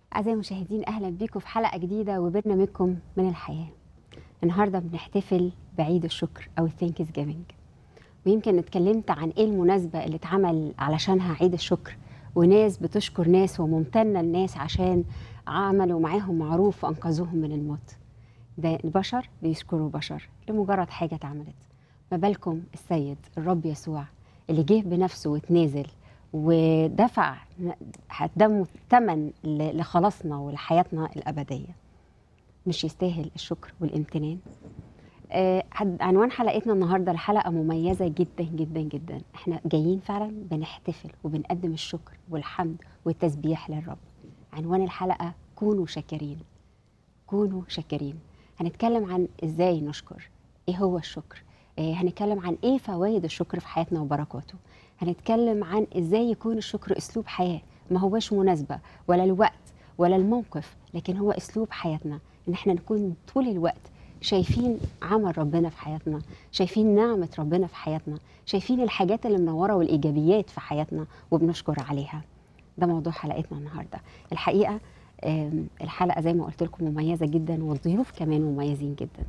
أعزائي المشاهدين أهلا بيكم في حلقة جديدة وبرنامجكم من الحياة النهاردة بنحتفل بعيد الشكر أو الثانكس جيفنج ويمكن اتكلمت عن إيه المناسبة اللي اتعمل علشانها عيد الشكر وناس بتشكر ناس وممتنة الناس عشان عملوا معاهم معروف وأنقذوهم من الموت ده البشر بيشكروا بشر لمجرد حاجة اتعملت ما بالكم السيد الرب يسوع اللي جه بنفسه وتنازل ودفع دمه ثمن لخلاصنا ولحياتنا الأبدية مش يستاهل الشكر والامتنان آه عنوان حلقتنا النهاردة الحلقة مميزة جدا جدا جدا احنا جايين فعلا بنحتفل وبنقدم الشكر والحمد والتسبيح للرب عنوان الحلقة كونوا شاكرين كونوا شاكرين هنتكلم عن ازاي نشكر ايه هو الشكر آه هنتكلم عن ايه فوائد الشكر في حياتنا وبركاته هنتكلم عن ازاي يكون الشكر اسلوب حياه ما هوش مناسبه ولا الوقت ولا الموقف لكن هو اسلوب حياتنا ان احنا نكون طول الوقت شايفين عمل ربنا في حياتنا شايفين نعمه ربنا في حياتنا شايفين الحاجات اللي منوره والايجابيات في حياتنا وبنشكر عليها ده موضوع حلقتنا النهارده الحقيقه الحلقه زي ما قلت لكم مميزه جدا والضيوف كمان مميزين جدا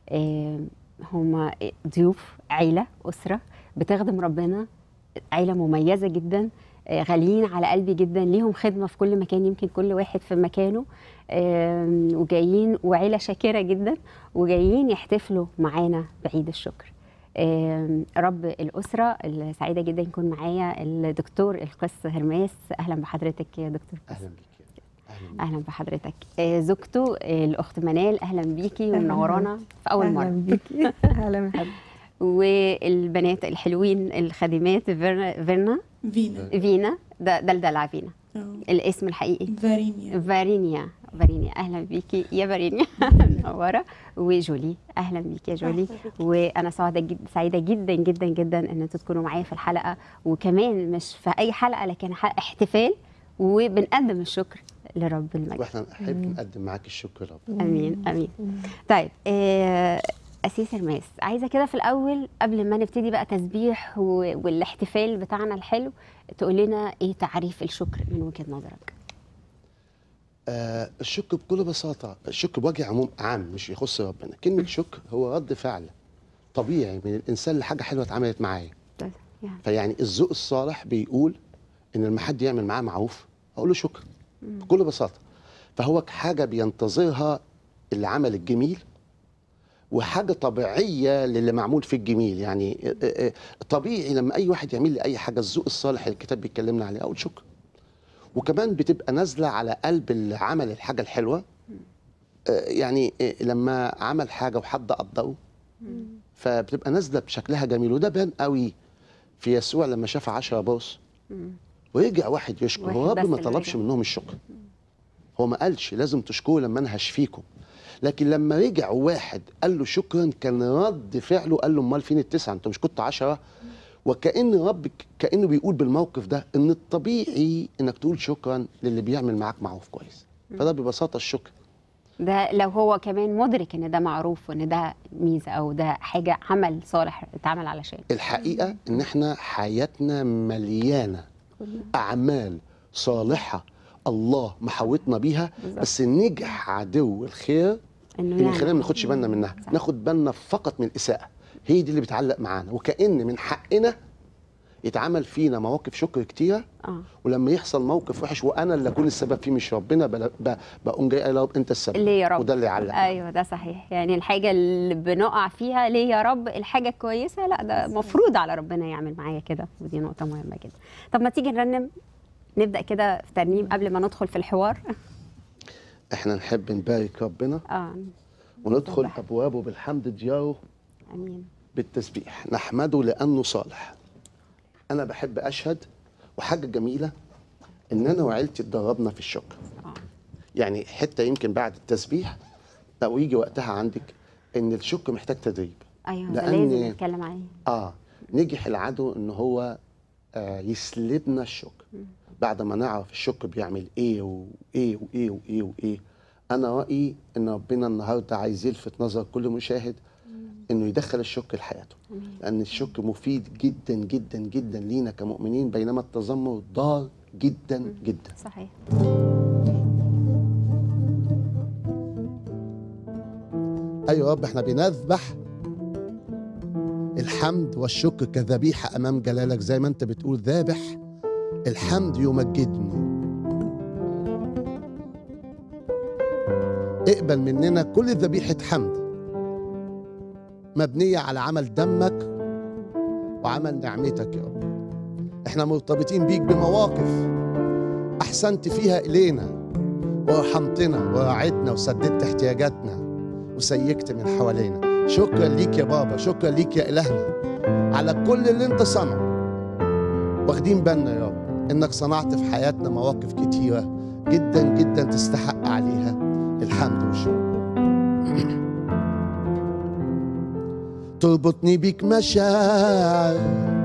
هم ضيوف عيله اسره بتخدم ربنا عيله مميزه جدا غاليين على قلبي جدا ليهم خدمه في كل مكان يمكن كل واحد في مكانه وجايين وعيله شاكره جدا وجايين يحتفلوا معانا بعيد الشكر رب الاسره سعيده جدا يكون معايا الدكتور القس هرماس اهلا بحضرتك يا دكتور قس. اهلا بيك اهلا, أهلا بحضرتك زوجته الاخت منال اهلا بيكي ومنورانا في اول مره اهلا بيكي اهلا بحضرتك والبنات الحلوين الخادمات فيرنا فيرنا فينا فينا ده ده الدلع فينا أوه. الاسم الحقيقي فارينيا فارينيا فارينيا اهلا بيكي يا فارينيا منوره وجولي اهلا بيكي يا جولي وانا سعيده جدا سعيده جدا جدا جدا ان انتوا تكونوا معايا في الحلقه وكمان مش في اي حلقه لكن احتفال وبنقدم الشكر لرب المجد واحنا نحب نقدم معاك الشكر يا رب امين امين طيب آه أسيس الماس عايزة كده في الأول قبل ما نبتدي بقى تسبيح والاحتفال بتاعنا الحلو تقول لنا إيه تعريف الشكر من وجهة نظرك آه الشكر بكل بساطة الشكر بوجه عموم عام مش يخص ربنا كلمة شكر هو رد فعل طبيعي من الإنسان لحاجة حلوة اتعملت معايا يعني. فيعني الذوق الصالح بيقول إن لما حد يعمل معاه معروف أقول له شكر بكل بساطة فهو حاجة بينتظرها اللي عمل الجميل وحاجه طبيعيه للي معمول في الجميل يعني طبيعي لما اي واحد يعمل لي اي حاجه الذوق الصالح اللي الكتاب بيكلمنا عليه اقول شكرا وكمان بتبقى نازله على قلب اللي عمل الحاجه الحلوه يعني لما عمل حاجه وحد قدره فبتبقى نازله بشكلها جميل وده بان قوي في يسوع لما شاف 10 بوس ورجع واحد يشكر هو رب ما طلبش منهم الشكر هو ما قالش لازم تشكروا لما انا هشفيكم لكن لما رجع واحد قال له شكرا كان رد فعله قال له امال فين التسعه انت مش كنت عشرة وكان رب كانه بيقول بالموقف ده ان الطبيعي انك تقول شكرا للي بيعمل معاك معروف كويس فده ببساطه الشكر ده لو هو كمان مدرك ان ده معروف وان ده ميزه او ده حاجه عمل صالح اتعمل علشان الحقيقه ان احنا حياتنا مليانه اعمال صالحه الله محوطنا بيها بس نجح عدو الخير انه ان خلينا ما ناخدش بالنا منها صح. ناخد بالنا فقط من الاساءه هي دي اللي بتعلق معانا وكأن من حقنا يتعمل فينا مواقف شكر كتيره اه ولما يحصل موقف وحش وانا اللي اكون السبب فيه مش ربنا بل- ب- بقوم جاي قايل يا رب انت السبب ليه يا رب وده اللي يعلق ايوه ده صحيح يعني الحاجه اللي بنقع فيها ليه يا رب الحاجه الكويسه لا ده مفروض على ربنا يعمل معايا كده ودي نقطه مهمه جدا طب ما تيجي نرنم نبدا كده في ترنيم قبل ما ندخل في الحوار احنا نحب نبارك ربنا اه وندخل طبعا. ابوابه بالحمد دياره امين بالتسبيح نحمده لانه صالح انا بحب اشهد وحاجه جميله ان انا وعيلتي اتدربنا في الشكر اه يعني حته يمكن بعد التسبيح او يجي وقتها عندك ان الشكر محتاج تدريب ايوه ده لأن- لازم نتكلم عليه اه نجح العدو ان هو آه يسلبنا الشكر بعد ما نعرف الشكر بيعمل ايه وايه وايه وايه وايه انا رايي ان ربنا النهارده عايز يلفت نظر كل مشاهد انه يدخل الشكر لحياته لان الشكر مفيد جدا جدا جدا لينا كمؤمنين بينما التذمر ضار جدا جدا صحيح ايوه يا رب احنا بنذبح الحمد والشكر كذبيحه امام جلالك زي ما انت بتقول ذابح الحمد يمجدني اقبل مننا كل ذبيحه حمد مبنيه على عمل دمك وعمل نعمتك يا رب احنا مرتبطين بيك بمواقف احسنت فيها الينا ورحمتنا وراعدنا وسددت احتياجاتنا وسيكت من حوالينا شكرا ليك يا بابا شكرا ليك يا الهنا على كل اللي انت صنعه واخدين بالنا يا رب انك صنعت في حياتنا مواقف كتيره جدا جدا تستحق عليها الحمد والشكر تربطني بيك مشاعر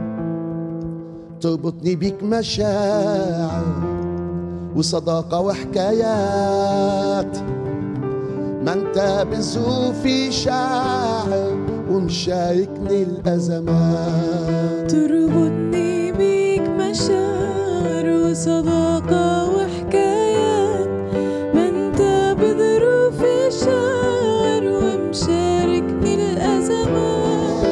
تربطني بيك مشاعر وصداقة وحكايات ما انت بظروفي شاعر ومشاركني الأزمات تربطني بيك مشاعر وصداقة وحكايات ما انت بظروفي شاعر ومشاركني الأزمات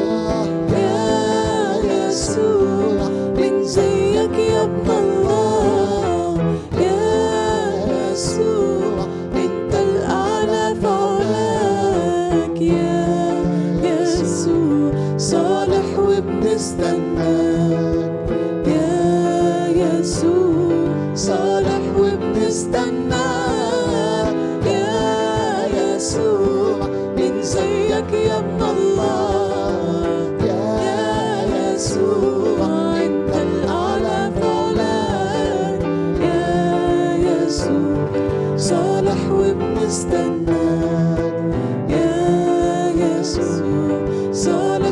يا يسوع من زيك يا ابن الله يا يسوع انت الأعلى في علاك يا يسوع صالح وبنستناك يا يسوع صالح وبنستناك يا يسوع من زيك يا ابن الله يا يسوع انت الاعلى في علاك يا يسوع صالح وبنستناك يا يسوع صالح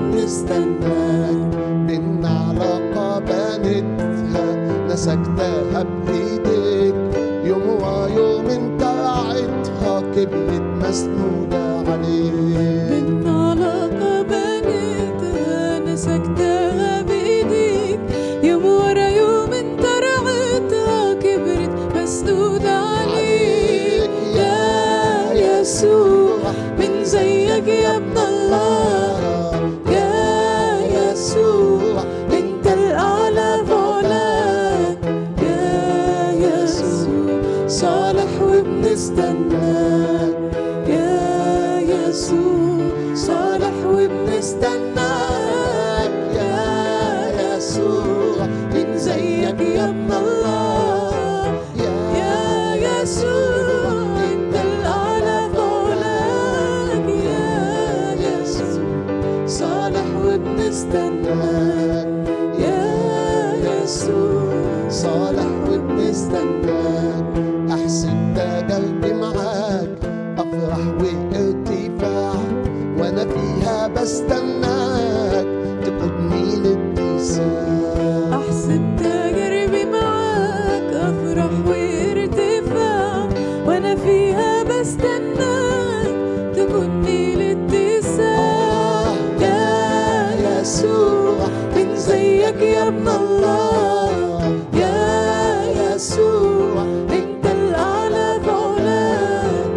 وبنستناك بينا علاقة بنتها نسجتها بإيديك يوم ويوم انت راعيتها كبرت مسنودة عليك من علاقة بنيتها نسكتها بإيديك يوم ورا يوم انت رعيتها كبرت مسنودة عليك يا يسوع من زيك يا ابن الله يا يسوع انت الأعلى في علاك يا يسوع صالح وبنستناك يا يسوع صالح وبنستناك يا يسوع من زيك يا ابن الله يا يسوع انت الاعلى في علاك يا يسوع صالح وبنستناك يا يسوع صالح وبنستناك احسن ده قلبي معاك افرح وارتفاعك وانا فيها بستناك تقودني للاتساع أحسن تجربي معاك أفرح وارتفاع وأنا فيها بستناك تكوني لاتساع يا يسوع من زيك يا ابن الله يا يسوع أنت الأعلى في علاك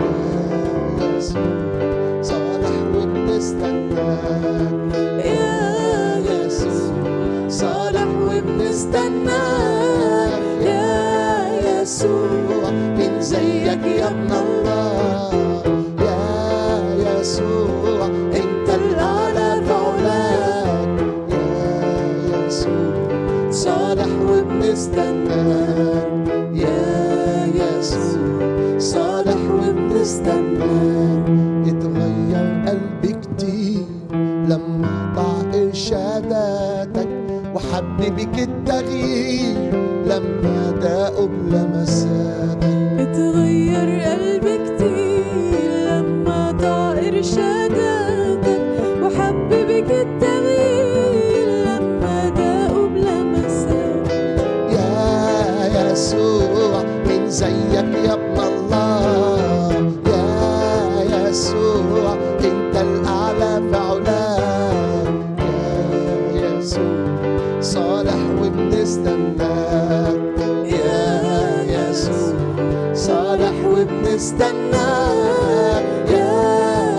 صالح وبنستناك يا يسوع صالح وبنستناك يا يسوع من زيك يا ابن الله يا يسوع انت الاعلى في علاك يا يسوع صالح وبنستناك يا يسوع صالح وبنستناك اتغير قلبي كتير لما ضاع ارشاداتك وحب بك التغيير لما داقوا بلمساتك اتغير قلبي كتير لما ضاع إرشاداتك وحب بك التغيير لما داقوا بلمساتك يا يسوع من زيك يا ابن الله يا يسوع انت الاعلى في علاك يا يسوع صالح وبنستناك يا يسوع صالح وبنستناك يا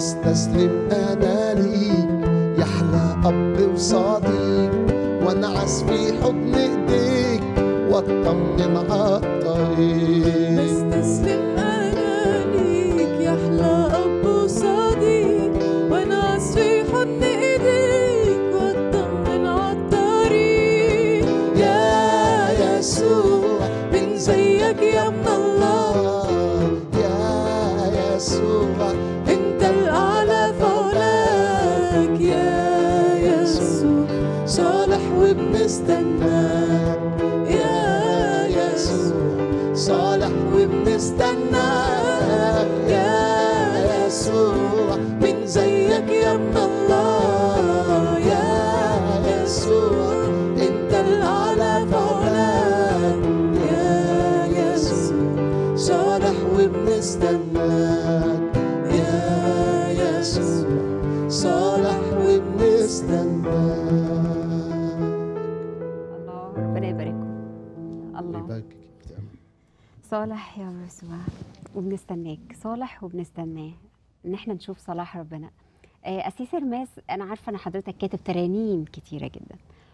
مستسلم انا ليك يا احلى اب وصديق وانعس في حضن ايديك واطمن عالطريق مستسلم انا ليك يا احلى اب وصديق وانعس في حضن ايديك واطمن عالطريق يا يسوع من زيك يا ابن الله يا يسوع انت الاعلى فولاك يا يسوع صالح وبنستناك يا يسوع صالح وبنستناك يا يسوع من زيك يا ابن الله يا يسوع انت الاعلى فولاك يا يسوع صالح وبنستناك يا يسوع صالح وبنستناك الله ربنا يبارككم الله يباركك يا أمل. صالح يا يسوع وبنستناك صالح وبنستناه ان احنا نشوف صلاح ربنا آه، اسيس رماس انا عارفه ان حضرتك كاتب ترانيم كتيره جدا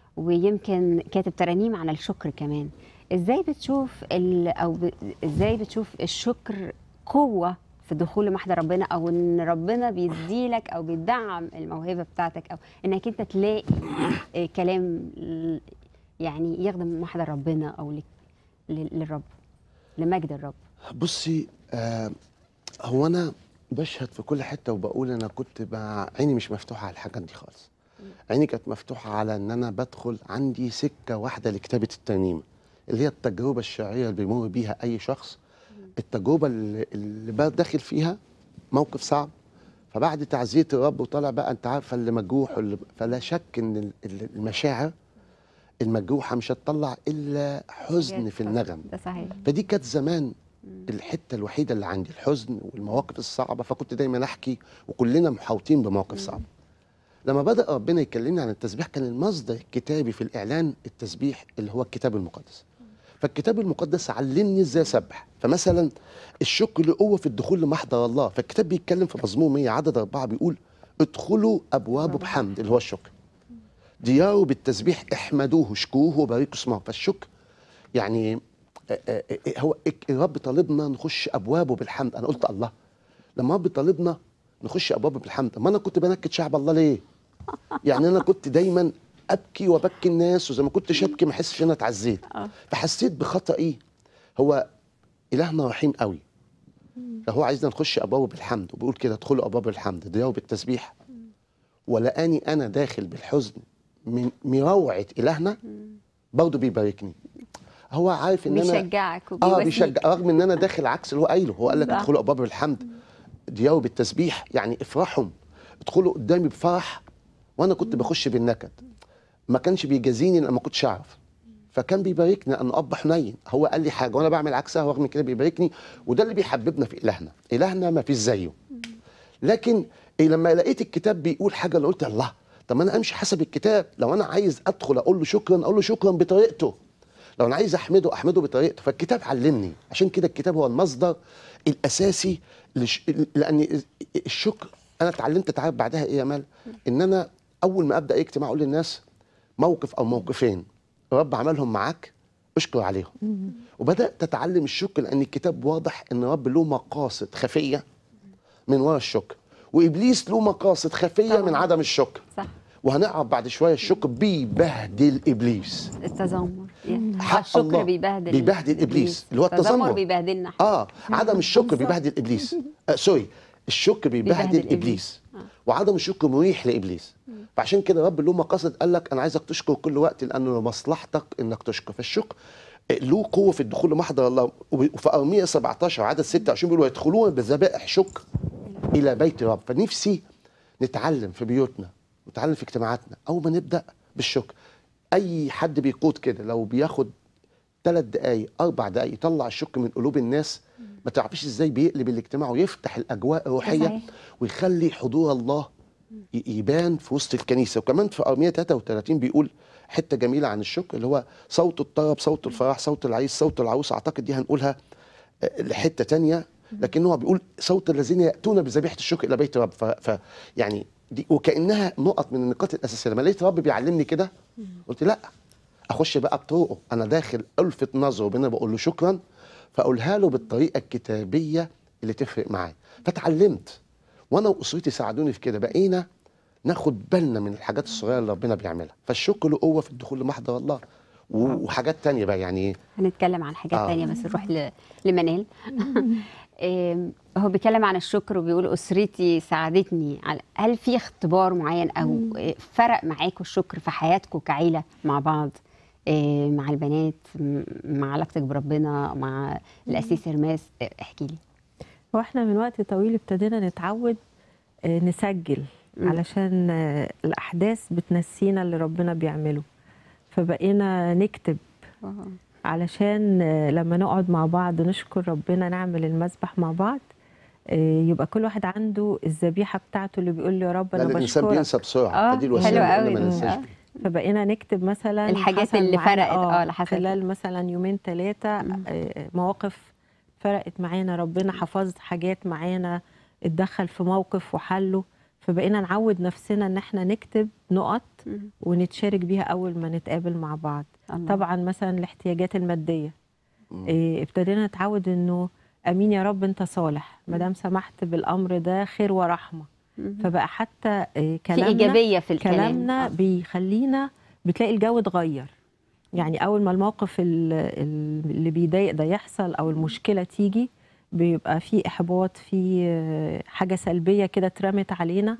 ويمكن كاتب ترانيم عن الشكر كمان ازاي بتشوف ال... او ب... ازاي بتشوف الشكر قوه في دخول لمحضر ربنا او ان ربنا بيديلك او بيدعم الموهبه بتاعتك او انك انت تلاقي آه، كلام ل- يعني يخدم محضر ربنا او ل... ل- للرب لمجد الرب بصي آه هو انا بشهد في كل حته وبقول انا كنت مع عيني مش مفتوحه على الحاجات دي خالص عيني كانت مفتوحه على ان انا بدخل عندي سكه واحده لكتابه الترنيمه اللي هي التجربه الشرعيه اللي بيمر بيها اي شخص التجربه اللي, اللي بقى داخل فيها موقف صعب فبعد تعزيه الرب وطالع بقى انت عارفه اللي مجروح واللي فلا شك ان ال- ال- المشاعر المجروحه مش هتطلع الا حزن في النغم ده صحيح فدي كانت زمان الحته الوحيده اللي عندي الحزن والمواقف الصعبه فكنت دايما احكي وكلنا محاوطين بمواقف صعبه لما بدا ربنا يكلمني عن التسبيح كان المصدر الكتابي في الاعلان التسبيح اللي هو الكتاب المقدس فالكتاب المقدس علمني ازاي اسبح فمثلا الشكر له قوه في الدخول لمحضر الله فالكتاب بيتكلم في مزمور 100 عدد أربعة بيقول ادخلوا ابوابه بحمد اللي هو الشكر دياره بالتسبيح احمدوه اشكروه وباركوا اسمه فالشكر يعني آه، آه، آه، هو إك- الرب طالبنا نخش ابوابه بالحمد انا قلت الله لما الرب طالبنا نخش ابوابه بالحمد ما انا كنت بنكد شعب الله ليه يعني انا كنت دايما ابكي وبكي الناس وزي ما كنتش ابكي ما احسش ان انا اتعزيت آه. فحسيت بخطئي هو الهنا رحيم قوي فهو عايزنا نخش ابوابه بالحمد وبيقول كده ادخلوا ابواب الحمد دياره بالتسبيح ولاني انا داخل بالحزن من مروعه الهنا برضه بيباركني هو عارف ان انا بيشجعك اه وبيواسيك بيشجع رغم ان انا داخل عكس اللي هو قايله هو قال لك صح. ادخلوا ابواب الحمد دياره بالتسبيح يعني افرحوا ادخلوا قدامي بفرح وانا كنت بخش بالنكد ما كانش بيجازيني لان ما كنتش اعرف فكان بيباركني انا اب حنين هو قال لي حاجه وانا بعمل عكسها ورغم كده بيباركني وده اللي بيحببنا في الهنا الهنا ما فيش زيه لكن إيه لما لقيت الكتاب بيقول حاجه اللي قلت الله طب ما انا امشي حسب الكتاب لو انا عايز ادخل اقول له شكرا اقول له شكرا بطريقته لو انا عايز احمده احمده بطريقته فالكتاب علمني عشان كده الكتاب هو المصدر الاساسي لش... لان الشكر انا اتعلمت تعرف بعدها ايه يا مال ان انا اول ما ابدا اجتماع اقول للناس موقف او موقفين الرب عملهم معاك اشكر عليهم وبدات اتعلم الشكر لان الكتاب واضح ان الرب له مقاصد خفيه من ورا الشكر وابليس له مقاصد خفيه طبعاً. من عدم الشكر صح وهنعرف بعد شويه الشكر بيبهدل ابليس التذمر يعني حق الشكر الله. بيبهدل بيبهدل إبليس، اللي هو التذمر التذمر. بيبهدلنا إحنا. اه عدم الشكر بيبهدل ابليس آه سوري الشكر بيبهدل, بيبهدل ابليس, إبليس. وعدم الشكر مريح لابليس فعشان كده رب له مقاصد قال لك انا عايزك تشكر كل وقت لانه لمصلحتك انك تشكر فالشكر آه، له قوه في الدخول لمحضر الله وفي ارميه 17 عدد 26 بيقول ويدخلون بذبائح شكر الى بيت الرب فنفسي نتعلم في بيوتنا نتعلم في اجتماعاتنا اول ما نبدا بالشكر اي حد بيقود كده لو بياخد ثلاث دقايق اربع دقايق يطلع الشك من قلوب الناس ما تعرفيش ازاي بيقلب الاجتماع ويفتح الاجواء الروحيه صحيح. ويخلي حضور الله ي- يبان في وسط الكنيسه وكمان في ارميه 33 بيقول حته جميله عن الشكر اللي هو صوت الطرب صوت الفرح صوت العريس صوت العروس اعتقد دي هنقولها آه، لحته تانية لكن هو بيقول صوت الذين ياتون بذبيحه الشكر الى بيت رب ف, ف يعني دي وكانها نقط من النقاط الاساسيه لما لقيت رب بيعلمني كده قلت لا اخش بقى بطرقه انا داخل الفت نظره بان انا بقول له شكرا فاقولها له بالطريقه الكتابيه اللي تفرق معايا فتعلمت وانا واسرتي ساعدوني في كده بقينا ناخد بالنا من الحاجات الصغيره اللي ربنا بيعملها فالشكر له قوه في الدخول لمحضر الله و- وحاجات تانية بقى يعني هنتكلم عن حاجات آه. تانية بس نروح ل- لمنال آم، هو بيتكلم عن الشكر وبيقول أسرتي ساعدتني على هل في اختبار معين أو آه، فرق معاكم الشكر في حياتكم كعيلة مع بعض آه، مع البنات م- مع علاقتك بربنا مع الأسيس هرماس آه، احكي لي هو احنا من وقت طويل ابتدينا نتعود آه، نسجل مم. علشان آه، الأحداث بتنسينا اللي ربنا بيعمله فبقينا نكتب علشان آه، لما نقعد مع بعض نشكر ربنا نعمل المسبح مع بعض آه، يبقى كل واحد عنده الذبيحة بتاعته اللي بيقول له يا رب لا أنا الانسان بشكرك بينسى بسرعه آه، فدي الوسيله حلو اللي قلنا قوي ما ده. ننساش آه. فبقينا نكتب مثلا الحاجات حصل اللي معانا- فرقت، آه، اللي حصلت. خلال مثلا يومين ثلاثة مم. مواقف فرقت معانا ربنا حفظ حاجات معانا اتدخل في موقف وحله فبقينا نعود نفسنا ان احنا نكتب نقط مم. ونتشارك بيها اول ما نتقابل مع بعض الله. طبعا مثلا الاحتياجات الماديه مم. إيه، ابتدينا نتعود انه امين يا رب انت صالح ما دام سمحت بالامر ده خير ورحمه مم. فبقى حتى إيه، في كلامنا إيجابية في الكلام كلامنا آه. بيخلينا بتلاقي الجو اتغير يعني اول ما الموقف ال- ال- اللي بيضايق ده يحصل او المشكله تيجي بيبقى في احباط في آه، حاجه سلبيه كده اترمت علينا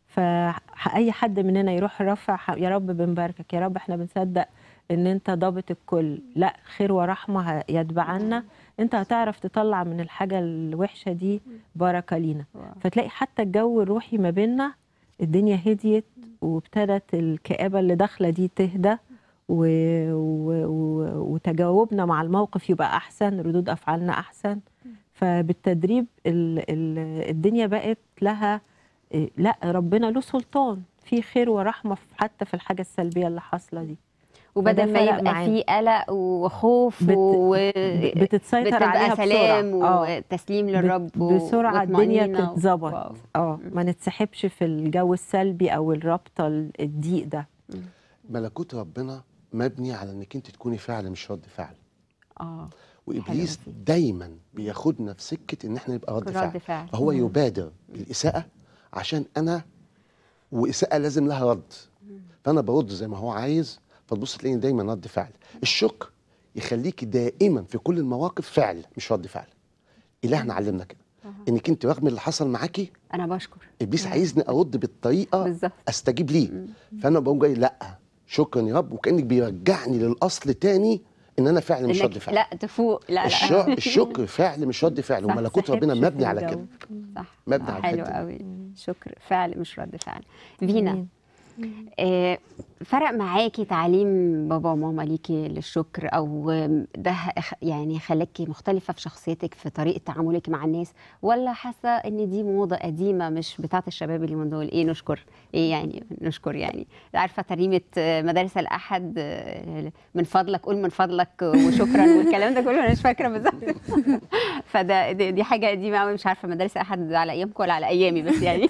فاي حد مننا يروح رفع ح- يا رب بنباركك يا رب احنا بنصدق ان انت ضابط الكل لا خير ورحمه ه- يتبعنا انت هتعرف تطلع من الحاجه الوحشه دي بركه لينا واو. فتلاقي حتى الجو الروحي ما بيننا الدنيا هديت وابتدت الكآبة اللي داخلة دي تهدى و... و... و... وتجاوبنا مع الموقف يبقى أحسن ردود أفعالنا أحسن فبالتدريب ال... ال... الدنيا بقت لها إيه، لا ربنا له سلطان في خير ورحمة في- حتى في الحاجة السلبية اللي حاصلة دي وبدل ما فرق يبقى معانا. في قلق وخوف بت- و... بتتسيطر بتبقى عليها سلام بسرعة آه. وتسليم للرب و- بسرعة الدنيا وطمأنينة و- تتظبط. واو. اه ما نتسحبش في الجو السلبي أو الرابطة الضيق ده ملكوت ربنا مبني على انك انت تكوني فعل مش رد فعل اه وابليس حلو دي. دايما بياخدنا في سكه ان احنا نبقى رد رد فعل فعل فهو يبادر بالاساءه عشان انا واساءه لازم لها رد فانا برد زي ما هو عايز فتبص تلاقيني دايما رد فعل الشكر يخليكي دائما في كل المواقف فعل مش رد فعل الهنا علمنا كده انك انت رغم اللي حصل معاكي انا بشكر ابليس عايزني ارد بالطريقه بالظبط استجيب ليه فانا بقوم جاي لا شكرا يا رب وكانك بيرجعني للاصل تاني ان انا فعل مش رد انك فعل لا تفوق لا لا الشكر, الشكر فعل مش رد فعل صح، وملكوت ربنا تسحبش في مبني على الجو. كده صح مبني آه، على حلو الحتة دي. قوي شكر فعل مش رد فعل فينا أمين. آه، فرق معاكي تعليم بابا وماما ليكي للشكر او ده خ- يعني خلاكي مختلفه في شخصيتك في طريقه تعاملك مع الناس ولا حاسه ان دي موضه قديمه مش بتاعه الشباب اللي من دول ايه نشكر ايه يعني نشكر يعني عارفه تريمه آه، مدارس الاحد آه، من فضلك قول من فضلك وشكرا والكلام ده كله انا مش فاكره بالظبط فده دي دي حاجه قديمه قوي مش عارفه مدارس الاحد على ايامكم ولا على ايامي بس يعني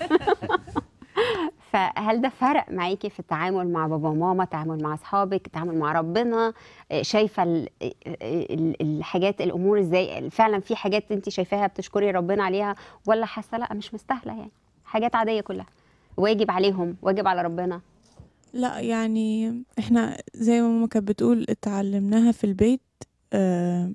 فهل ده فرق معاكي في التعامل مع بابا وماما التعامل مع اصحابك التعامل مع ربنا إيه، شايفه ال- ال- الحاجات الامور ازاي فعلا في حاجات انت شايفاها بتشكري ربنا عليها ولا حاسه لا مش مستاهله يعني حاجات عاديه كلها واجب عليهم واجب على ربنا لا يعني احنا زي ما ماما كانت بتقول اتعلمناها في البيت آه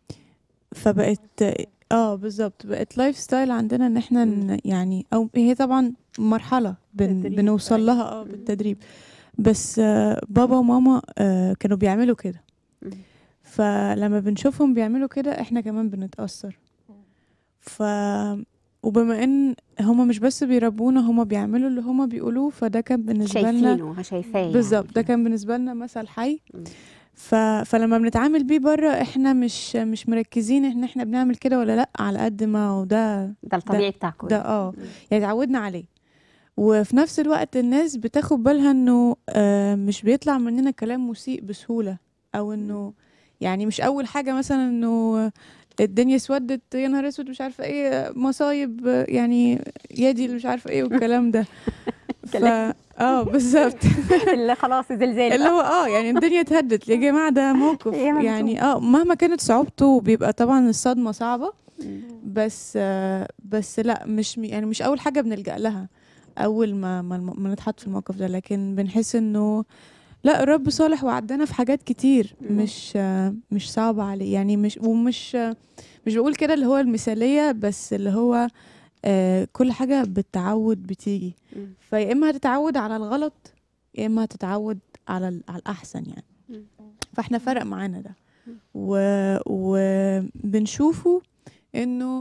فبقت اه بالظبط بقت لايف ستايل عندنا ان احنا ن- يعني او هي طبعا مرحلة بن تدريب، بنوصل أيوة. لها اه بالتدريب بس آه بابا وماما آه كانوا بيعملوا كده مم. فلما بنشوفهم بيعملوا كده احنا كمان بنتأثر ف وبما ان هما مش بس بيربونا هما بيعملوا اللي هما بيقولوه فده كان بالنسبة لنا شايفينه شايفاه يعني. بالظبط ده كان بالنسبه لنا مثل حي مم. ف... فلما بنتعامل بيه بره احنا مش مش مركزين ان احنا بنعمل كده ولا لا على قد ما هو ده ده الطبيعي بتاعكم ده اه مم. يعني اتعودنا عليه وفي نفس الوقت الناس بتاخد بالها انه آه مش بيطلع مننا كلام مسيء بسهوله او انه يعني مش اول حاجه مثلا انه الدنيا اسودت يا نهار اسود مش عارفه ايه مصايب آه، يعني يدي اللي مش عارفه ايه والكلام ده ف اه بالظبط اللي خلاص زلزال اللي هو اه يعني الدنيا اتهدت يا جماعه ده موقف يا ممدوح. يعني اه مهما كانت صعوبته بيبقى طبعا الصدمه صعبه مم. بس آه بس لا مش م- يعني مش اول حاجه بنلجأ لها اول ما ما, الم- ما نتحط في الموقف ده لكن بنحس انه لا الرب صالح وعدنا في حاجات كتير مم. مش آه مش صعبه عليه يعني مش ومش آه مش بقول كده اللي هو المثاليه بس اللي هو آه كل حاجه بالتعود بتيجي مم. فيا اما هتتعود على الغلط يا اما هتتعود على ال- على الاحسن يعني مم. فاحنا فرق معانا ده مم. و... وبنشوفه انه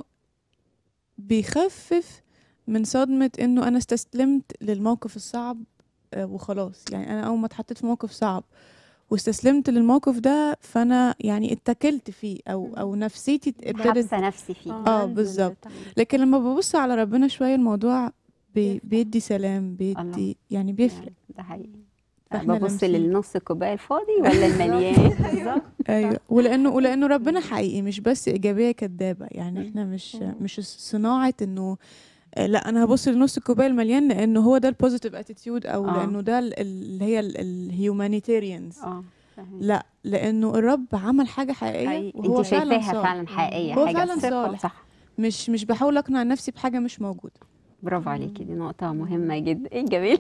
بيخفف من صدمة انه انا استسلمت للموقف الصعب آه، وخلاص يعني انا اول ما اتحطيت في موقف صعب واستسلمت للموقف ده فانا يعني اتكلت فيه او او نفسيتي ابتدت حابسه نفسي فيه اه بالظبط لكن لما ببص على ربنا شويه الموضوع بي بيدي سلام بيدي يعني بيفرق ده حقيقي فإحنا ببص لامسين. للنص الكوبايه الفاضي ولا المليان بالظبط ايوه ولانه ولانه ربنا حقيقي مش بس ايجابيه كدابه يعني مم. احنا مش مش صناعه انه آه، لا انا هبص لنص الكوبايه المليان لانه هو ده البوزيتيف اتيتيود او آه. لانه ده ال- اللي هي الهيومانيتيريانز اه فاهمة. لا لانه الرب عمل حاجه حقيقيه حقيقي وهو انت فعلا شايفاها صالح فعلا حقيقيه هو حاجه فعلا ثقة، صالح. صح مش مش بحاول اقنع نفسي بحاجه مش موجوده برافو عليكي دي نقطة مهمة جدا ايه جميل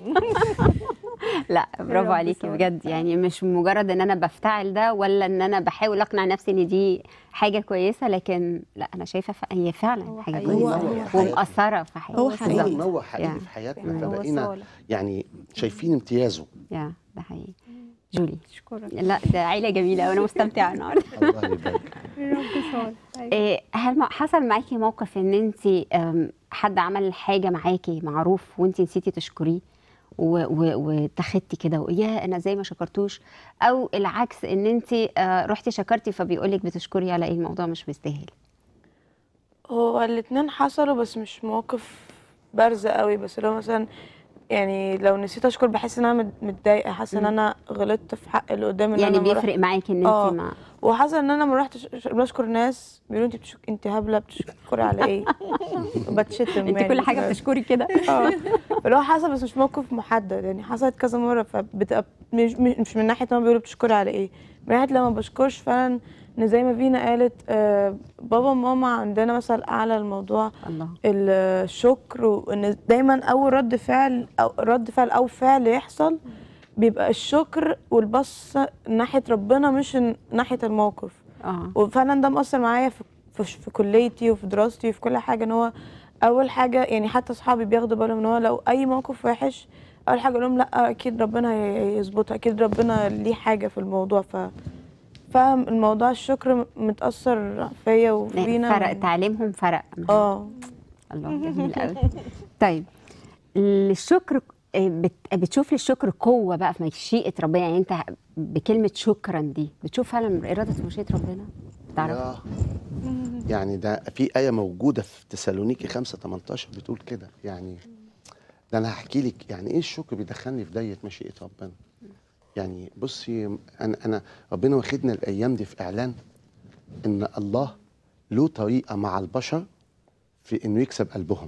لا برافو الرب عليكي صالح. بجد يعني مش مجرد ان انا بفتعل ده ولا ان انا بحاول اقنع نفسي ان دي حاجة كويسة لكن لا انا شايفة ف... هي فعلا هو حاجة حقيقي. هو- كويسة هو حقيقي. ومأثرة في حياتي هو الله حقيقي. منور حقيقي يعني. في حياتنا يعني هو فبقينا صالح يعني شايفين امتيازه يا ده حقيقي جولي اشكرك لا ده عيلة جميلة وانا مستمتعة النهارده الله يبارك الرب صالح أيوة. إيه، هل ما- حصل معاكي موقف ان انت حد عمل حاجه معاكي معروف وانت نسيتي تشكريه و- و- واتخدتي كده ويا انا زي ما شكرتوش او العكس ان انت رحتي شكرتي فبيقولك بتشكري على ايه الموضوع مش مستاهل هو الاتنين حصلوا بس مش مواقف بارزة قوي بس لو مثلا يعني لو نسيت اشكر بحس ان انا مت- متضايقه حاسه ان مم. انا غلطت في حق اللي قدامي إن يعني أنا ما رحت- بيفرق معاكي ان آه. انت ما وحاسه ان انا ما رحتش بشكر ناس بيقولوا انت بتشك... انت هبله بتشكري على ايه بتشتم انت يعني كل حاجه ف- بتشكري كده اه اللي هو حصل بس مش موقف محدد يعني حصلت كذا مره فبتبقى مش مش من ناحيه ان هم بيقولوا بتشكري على ايه من ناحيه لما بشكرش فعلا ان زي ما فينا قالت آه بابا وماما عندنا مثل اعلى الموضوع الله الشكر وان دايما اول رد فعل او رد فعل او فعل يحصل بيبقى الشكر والبص ناحيه ربنا مش ناحيه الموقف اه وفعلا ده مأثر معايا في, في, في كليتي وفي دراستي وفي كل حاجه ان هو اول حاجه يعني حتى اصحابي بياخدوا بالهم ان هو لو اي موقف وحش اول حاجه اقول لهم لا اكيد ربنا هي- هيظبطها اكيد ربنا ليه حاجه في الموضوع ف فاهم الموضوع الشكر متأثر فيا وفينا فرق من- تعليمهم فرق اه الله جميل قوي طيب الشكر آه، بت- بتشوف الشكر قوه بقى في مشيئه ربنا يعني انت بكلمه شكرا دي بتشوف فعلا اراده ومشيئه ربنا تعرف يا يعني ده في آية موجودة في تسالونيكي 5 18 بتقول كده يعني ده أنا هحكي لك يعني إيه الشكر بيدخلني في داية مشيئة ربنا يعني بصي أنا أنا ربنا واخدنا الأيام دي في إعلان إن الله له طريقة مع البشر في إنه يكسب قلبهم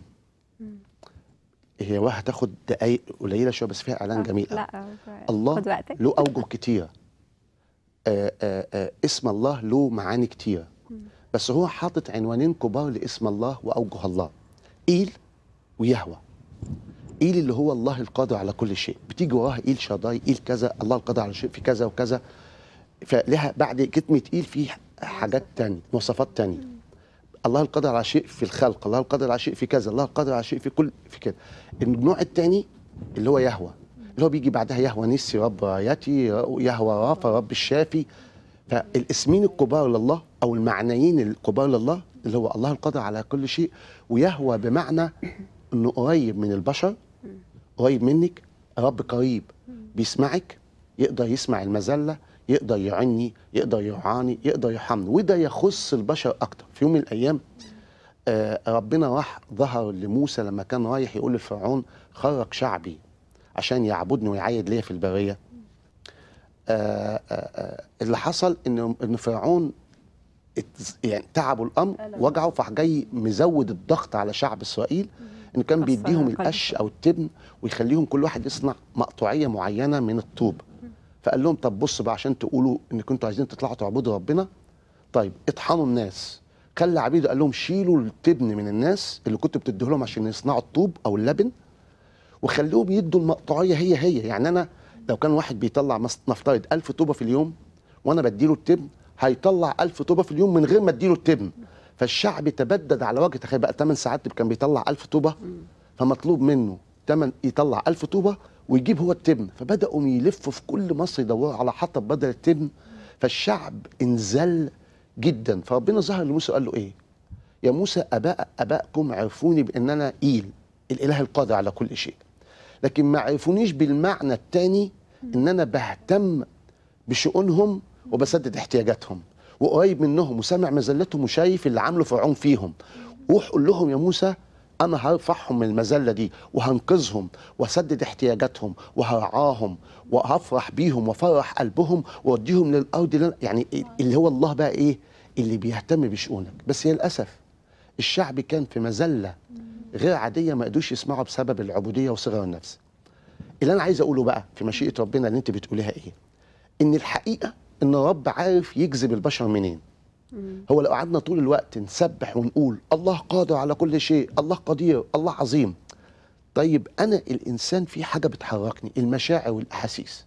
هي واحد هتاخد دقايق قليلة شوية بس فيها إعلان جميل أوي. لا الله خد وقتك له أوجه كتيرة آه آه آه اسم الله له معاني كتيرة بس هو حاطط عنوانين كبار لاسم الله وأوجه الله إيل ويهوى إيل اللي هو الله القادر على كل شيء بتيجي وراها إيل شداي إيل كذا الله القادر على شيء في كذا وكذا فلها بعد كلمة إيل في حاجات تانية مواصفات تانية الله القادر على شيء في الخلق الله القادر على شيء في كذا الله القادر على شيء في كل في كده النوع الثاني اللي هو يهوى اللي هو بيجي بعدها يهوى نسي رب رايتي يهوى رافع رب الشافي فالاسمين الكبار لله او المعنيين الكبار لله اللي هو الله القادر على كل شيء ويهوى بمعنى انه قريب من البشر قريب منك رب قريب بيسمعك يقدر يسمع المذله يقدر يعني يقدر يرعاني يقدر يرحمني وده يخص البشر اكتر في يوم من الايام آه ربنا راح ظهر لموسى لما كان رايح يقول لفرعون خرج شعبي عشان يعبدني ويعيد ليا في البريه آه آه آه اللي حصل ان ان فرعون ات- يعني تعبوا الامر وجعوا فراح جاي مزود الضغط على شعب اسرائيل ان كان كسر بيديهم قلب القش او التبن ويخليهم كل واحد يصنع مقطوعيه معينه من الطوب فقال لهم طب بصوا بقى عشان تقولوا ان كنتوا عايزين تطلعوا تعبدوا ربنا طيب اطحنوا الناس خلى عبيده قال لهم شيلوا التبن من الناس اللي كنتوا بتديه لهم عشان يصنعوا الطوب او اللبن وخلوهم يدوا المقطوعيه هي هي يعني انا لو كان واحد بيطلع مس- نفترض 1000 طوبه في اليوم وانا بديله التبن هيطلع 1000 طوبه في اليوم من غير ما اديله التبن فالشعب تبدد على وجه تخيل بقى 8 ساعات كان بيطلع 1000 طوبه فمطلوب منه 8 يطلع 1000 طوبه ويجيب هو التبن فبداوا يلفوا في كل مصر يدوروا على حطب بدل التبن فالشعب انزل جدا فربنا ظهر لموسى قال له ايه يا موسى اباء ابائكم عرفوني بان انا ايل الاله القادر على كل شيء لكن ما عرفونيش بالمعنى الثاني ان انا بهتم بشؤونهم وبسدد احتياجاتهم وقريب منهم وسامع مذلتهم وشايف اللي عمله فرعون فيهم روح قول لهم يا موسى انا هرفعهم من المذله دي وهنقذهم واسدد احتياجاتهم وهرعاهم وهفرح بيهم وافرح قلبهم واوديهم للارض اللي أنا- يعني اللي هو الله بقى ايه اللي بيهتم بشؤونك بس هي للاسف الشعب كان في مذله غير عاديه ما قدروش يسمعوا بسبب العبوديه وصغر النفس اللي انا عايز اقوله بقى في مشيئه ربنا اللي انت بتقوليها ايه ان الحقيقه ان الرب عارف يجذب البشر منين هو لو قعدنا طول الوقت نسبح ونقول الله قادر على كل شيء الله قدير الله عظيم طيب انا الانسان في حاجه بتحركني المشاعر والاحاسيس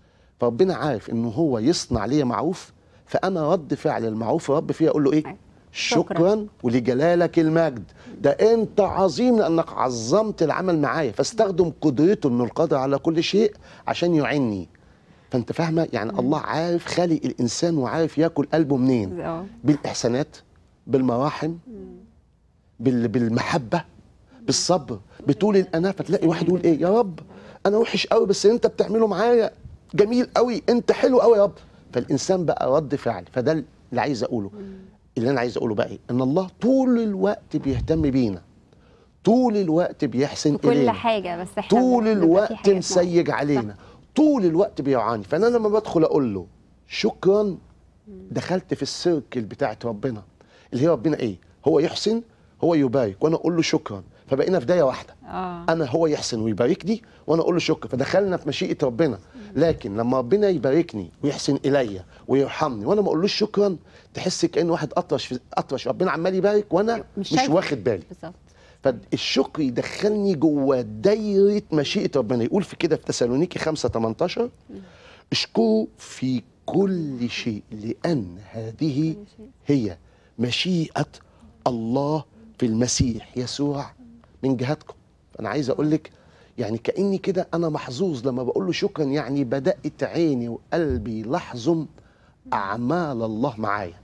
فربنا عارف انه هو يصنع لي معروف فانا رد فعل المعروف الرب فيه اقول له ايه أيوة. شكرا, شكراً. ولجلالك المجد ده انت عظيم لانك عظمت العمل معايا فاستخدم قدرته انه القادر على كل شيء عشان يعني فانت فاهمه يعني الله عارف خالق الانسان وعارف ياكل قلبه منين اه بالاحسانات بالمراحم بال بالمحبه بالصبر بطول الاناه فتلاقي واحد يقول ايه يا رب انا وحش قوي بس اللي انت بتعمله معايا جميل قوي انت حلو قوي يا رب فالانسان بقى رد فعل فده اللي عايز اقوله اللي انا عايز اقوله بقى ايه ان الله طول الوقت بيهتم بينا طول الوقت بيحسن كل الينا حاجه بس احنا طول بنبقى في الوقت حاجات مسيج علينا طول الوقت بيعاني فانا لما بدخل اقول له شكرا دخلت في السيركل بتاعت ربنا اللي هي ربنا ايه هو يحسن هو يبارك وانا اقول له شكرا فبقينا في دايه واحده اه انا هو يحسن ويباركني وانا اقول له شكرا فدخلنا في مشيئه ربنا لكن لما ربنا يباركني ويحسن اليا ويرحمني وانا ما اقولوش شكرا تحس كان واحد اطرش في اطرش ربنا عمال يبارك وانا مش مش, شايف. واخد بالي بالظبط فالشكر يدخلني جوه دايره مشيئه ربنا يقول في كده في تسالونيكي 5 18 اشكروا في كل شيء لان هذه هي مشيئه الله في المسيح يسوع من جهتكم انا عايز اقول لك يعني كاني كده انا محظوظ لما بقول له شكرا يعني بدات عيني وقلبي يلاحظوا اعمال الله معايا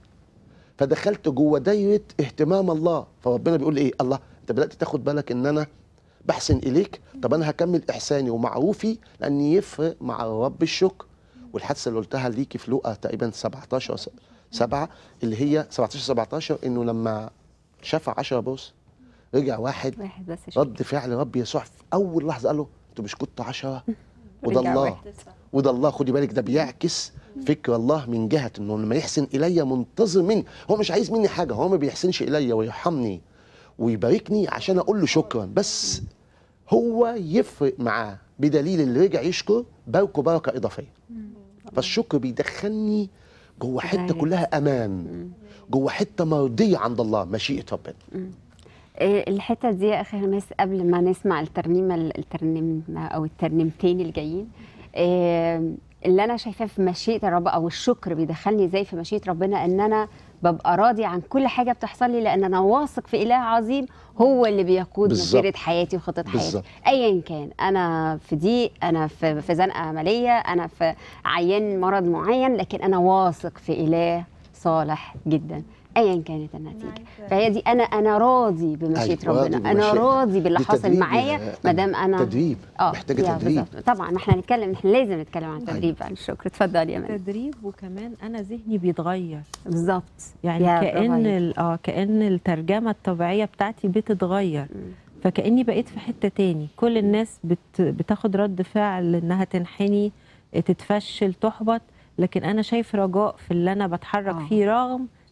فدخلت جوه دايره اهتمام الله فربنا بيقول لي ايه الله انت بدات تاخد بالك ان انا بحسن اليك طب انا هكمل احساني ومعروفي لان يفرق مع الرب الشكر والحادثه اللي قلتها ليكي في لوقا تقريبا 17 س- سبعة اللي هي 17 17 انه لما شاف 10 بص رجع واحد واحد بس شكرا. رد فعل رب يسوع في اول لحظه قال له انتوا مش كنتوا 10 وده رجع الله واحد. وده الله خدي بالك ده بيعكس فكر الله من جهه انه لما يحسن الي منتظر مني هو مش عايز مني حاجه هو ما بيحسنش الي ويرحمني ويباركني عشان اقول له شكرا بس هو يفرق معاه بدليل اللي رجع يشكر باركه بركه اضافيه فالشكر بيدخلني جوه حته دايرة. كلها امان جوه حته مرضيه عند الله مشيئه ربنا إيه الحته دي يا اخي هماس قبل ما نسمع الترنيمه الترنيمه او الترنيمتين الجايين إيه اللي انا شايفاه في مشيئه الرب او الشكر بيدخلني ازاي في مشيئه ربنا ان انا ببقى راضي عن كل حاجه بتحصل لي لان انا واثق في اله عظيم هو اللي بيقود بالظبط. مسيره حياتي وخطه حياتي بالظبط. ايا كان انا في ضيق انا في في زنقه عمليه انا في عيان مرض معين لكن انا واثق في اله صالح جدا ايا كانت النتيجه فهي دي انا انا راضي بمشيئه أيوة، راضي ربنا انا بمشيئته. راضي باللي دي حاصل تدريب معايا يا ما دام انا تدريب محتاجه يا تدريب بالظبط. طبعا ما احنا هنتكلم احنا لازم نتكلم عن التدريب عن الشكر اتفضل يا مان تدريب وكمان انا ذهني بيتغير بالظبط يعني يا كأن برافو ال- اه كأن الترجمة الطبيعية بتاعتي بتتغير فكأني بقيت في حتة تاني كل الناس بت بتاخد رد فعل انها تنحني تتفشل تحبط لكن انا شايف رجاء في اللي انا بتحرك آه. فيه رغم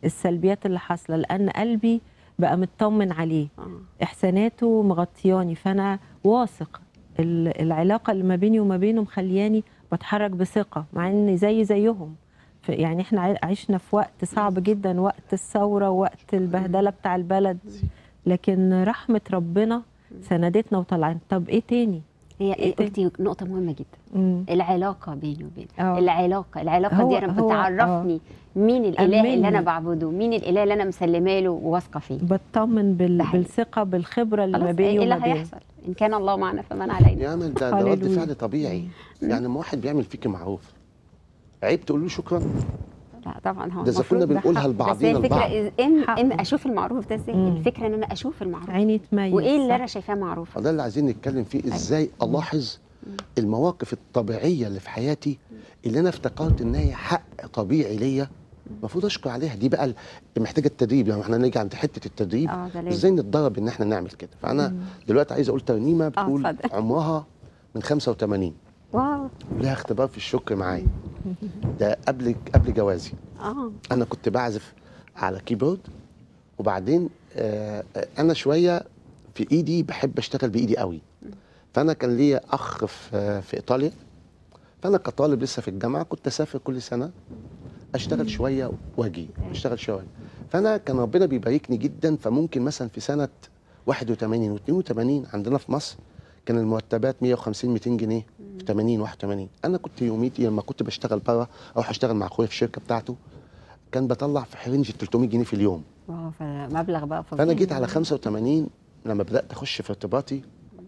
السلبيات اللي حاصله لان قلبي بقى مطمن عليه آه. احساناته مغطياني فانا واثق ال- العلاقه اللي ما بيني وما بينه مخلياني بتحرك بثقه مع اني زي زيهم ف- يعني احنا عي- عشنا في وقت صعب جدا وقت الثوره وقت البهدله بتاع البلد لكن رحمه ربنا سندتنا وطلعنا طب ايه تاني هي إيه تاني؟ قلتي نقطة مهمة جدا مم. العلاقة بيني وبينه آه. العلاقة العلاقة هو- دي أنا هو- بتعرفني مين الإله اللي أنا أمني. بعبده مين الإله اللي أنا مسلمة له وواثقة فيه بطمن بال... ده حقيقي. بالثقه بالخبره اللي ما خلاص بيني ايه اللي وما بينه هيحصل ان كان الله معنا فمن علينا يعمل ده, ده رد هللويا. فعل طبيعي يعني لما واحد بيعمل فيك معروف عيب تقول له شكرا لا طبعا هو ده اذا كنا المفروض ده بنقولها حق. بس هي لبعضينا الفكره البعض إز- ان حقه. ان اشوف المعروف ده ازاي مم. الفكره ان انا اشوف المعروف عيني تميز وايه اللي صح. انا شايفاه معروف فده اللي عايزين نتكلم فيه ازاي الاحظ المواقف الطبيعيه اللي في حياتي اللي انا افتكرت ان هي حق طبيعي ليا المفروض اشكر عليها دي بقى ال- محتاجه التدريب يعني احنا نيجي عند حته التدريب اه ده لازم ازاي نتدرب ان احنا نعمل كده فانا دلوقتي عايز اقول ترنيمه بتقول اتفضل. عمرها من 85 واو ولها اختبار في الشكر معايا ده قبل قبل جوازي اه انا كنت بعزف على كيبورد وبعدين آه، آه، انا شويه في ايدي بحب اشتغل بايدي قوي فانا كان ليا اخ في في ايطاليا فانا كطالب لسه في الجامعه كنت اسافر كل سنه اشتغل شويه واجي اشتغل شويه فانا كان ربنا بيباركني جدا فممكن مثلا في سنه 81 و82 عندنا في مصر كان المرتبات 150 200 جنيه في 80 81 انا كنت يوميتي لما كنت بشتغل بره اروح اشتغل مع اخويا في الشركه بتاعته كان بطلع في حرنج 300 جنيه في اليوم واو فمبلغ بقى فظيع فانا جيت على 85 لما بدات اخش في ارتباطي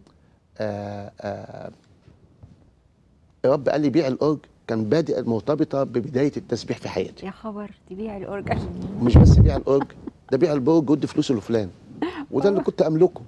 آه آه الرب قال لي بيع الاورج كان بادئ مرتبطه ببدايه التسبيح في حياتي يا خبر تبيع الاورجن ومش بس بيع الاورج ده بيع البرج ودي فلوسه لفلان وده اللي كنت املكه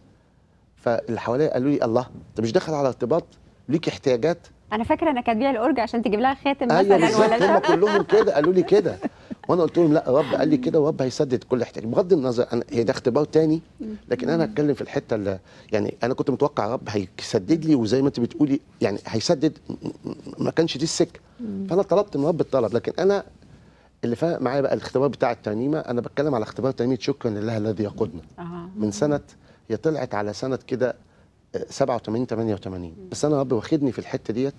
فاللي حواليا قالوا لي الله انت مش داخل على ارتباط ليك احتياجات انا فاكره انك هتبيع الاورج عشان تجيب لها خاتم ايوه مثلا بالظبط ولا هم كلهم كده قالوا لي كده وانا قلت لهم لا الرب قال لي كده والرب هيسدد كل احتياج بغض النظر انا هي ده اختبار تاني لكن انا هتكلم في الحته اللي يعني انا كنت متوقع الرب هيسدد لي وزي ما انت بتقولي يعني هيسدد م- م- ما كانش دي السكه فانا طلبت من الرب الطلب لكن انا اللي فرق معايا بقى الاختبار بتاع الترنيمه انا بتكلم على اختبار ترنيمه شكرا لله الذي يقودنا اه من سنه هي طلعت على سنه كده آه، 87 88 بس انا رب واخدني في الحته ديت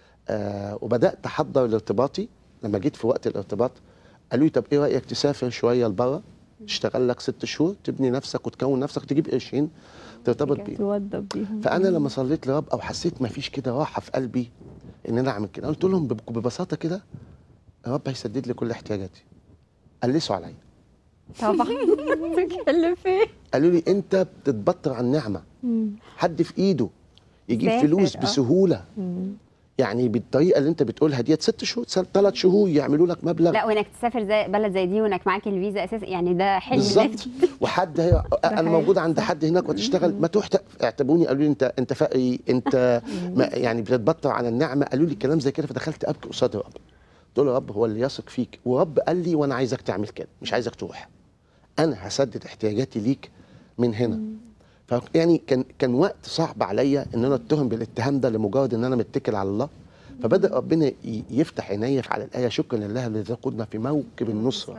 آه وبدات احضر لارتباطي لما جيت في وقت الارتباط قالوا لي طب ايه رايك تسافر شويه لبره تشتغل لك ست شهور تبني نفسك وتكون نفسك تجيب قرشين ترتبط بيهم توضب بيهم فانا لما صليت لرب او حسيت ما فيش كده راحه في قلبي ان انا اعمل كده قلت لهم بب- ببساطه كده الرب هيسدد لي كل احتياجاتي قلسوا عليا طبعا بتتكلم في ايه قالوا لي انت بتتبطر عن نعمه حد في ايده يجيب سافر، فلوس آه. بسهوله يعني بالطريقه اللي انت بتقولها ديت ست شهور ثلاث شهور يعملوا لك مبلغ لا وانك تسافر زي بلد زي دي وانك معاك الفيزا اساسا يعني ده حلم بالظبط نفسي. وحد هي انا حقيقي. موجود عند حد هناك وتشتغل ما تروح ت- اعتبروني قالوا لي انت انت فقري انت ما يعني بتتبطر على النعمه قالوا لي كلام زي كده فدخلت ابكي قصاد الرب قلت له يا رب هو اللي يثق فيك ورب قال لي وانا عايزك تعمل كده مش عايزك تروح انا هسدد احتياجاتي ليك من هنا ف يعني كان كان وقت صعب عليا ان انا اتهم بالاتهام ده لمجرد ان انا متكل على الله فبدا ربنا ي- يفتح عيني على الايه شكرا لله الذي قدنا في موكب النصره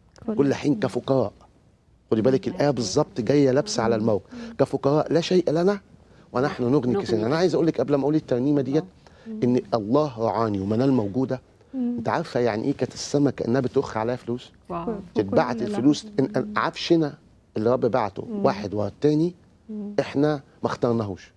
كل حين كفقراء خدي بالك الايه بالظبط جايه لابسه على الموت كفقراء لا شيء لنا ونحن نغني نغني. كثيرا انا عايز اقول لك قبل ما اقول الترنيمه ديت ان الله رعاني ومنال موجوده انت عارفه يعني ايه كانت السما كانها بتخ عليها فلوس واو تتبعت الفلوس إن إن عفشنا اللي رب بعته واحد ورا التاني احنا ما اخترناهوش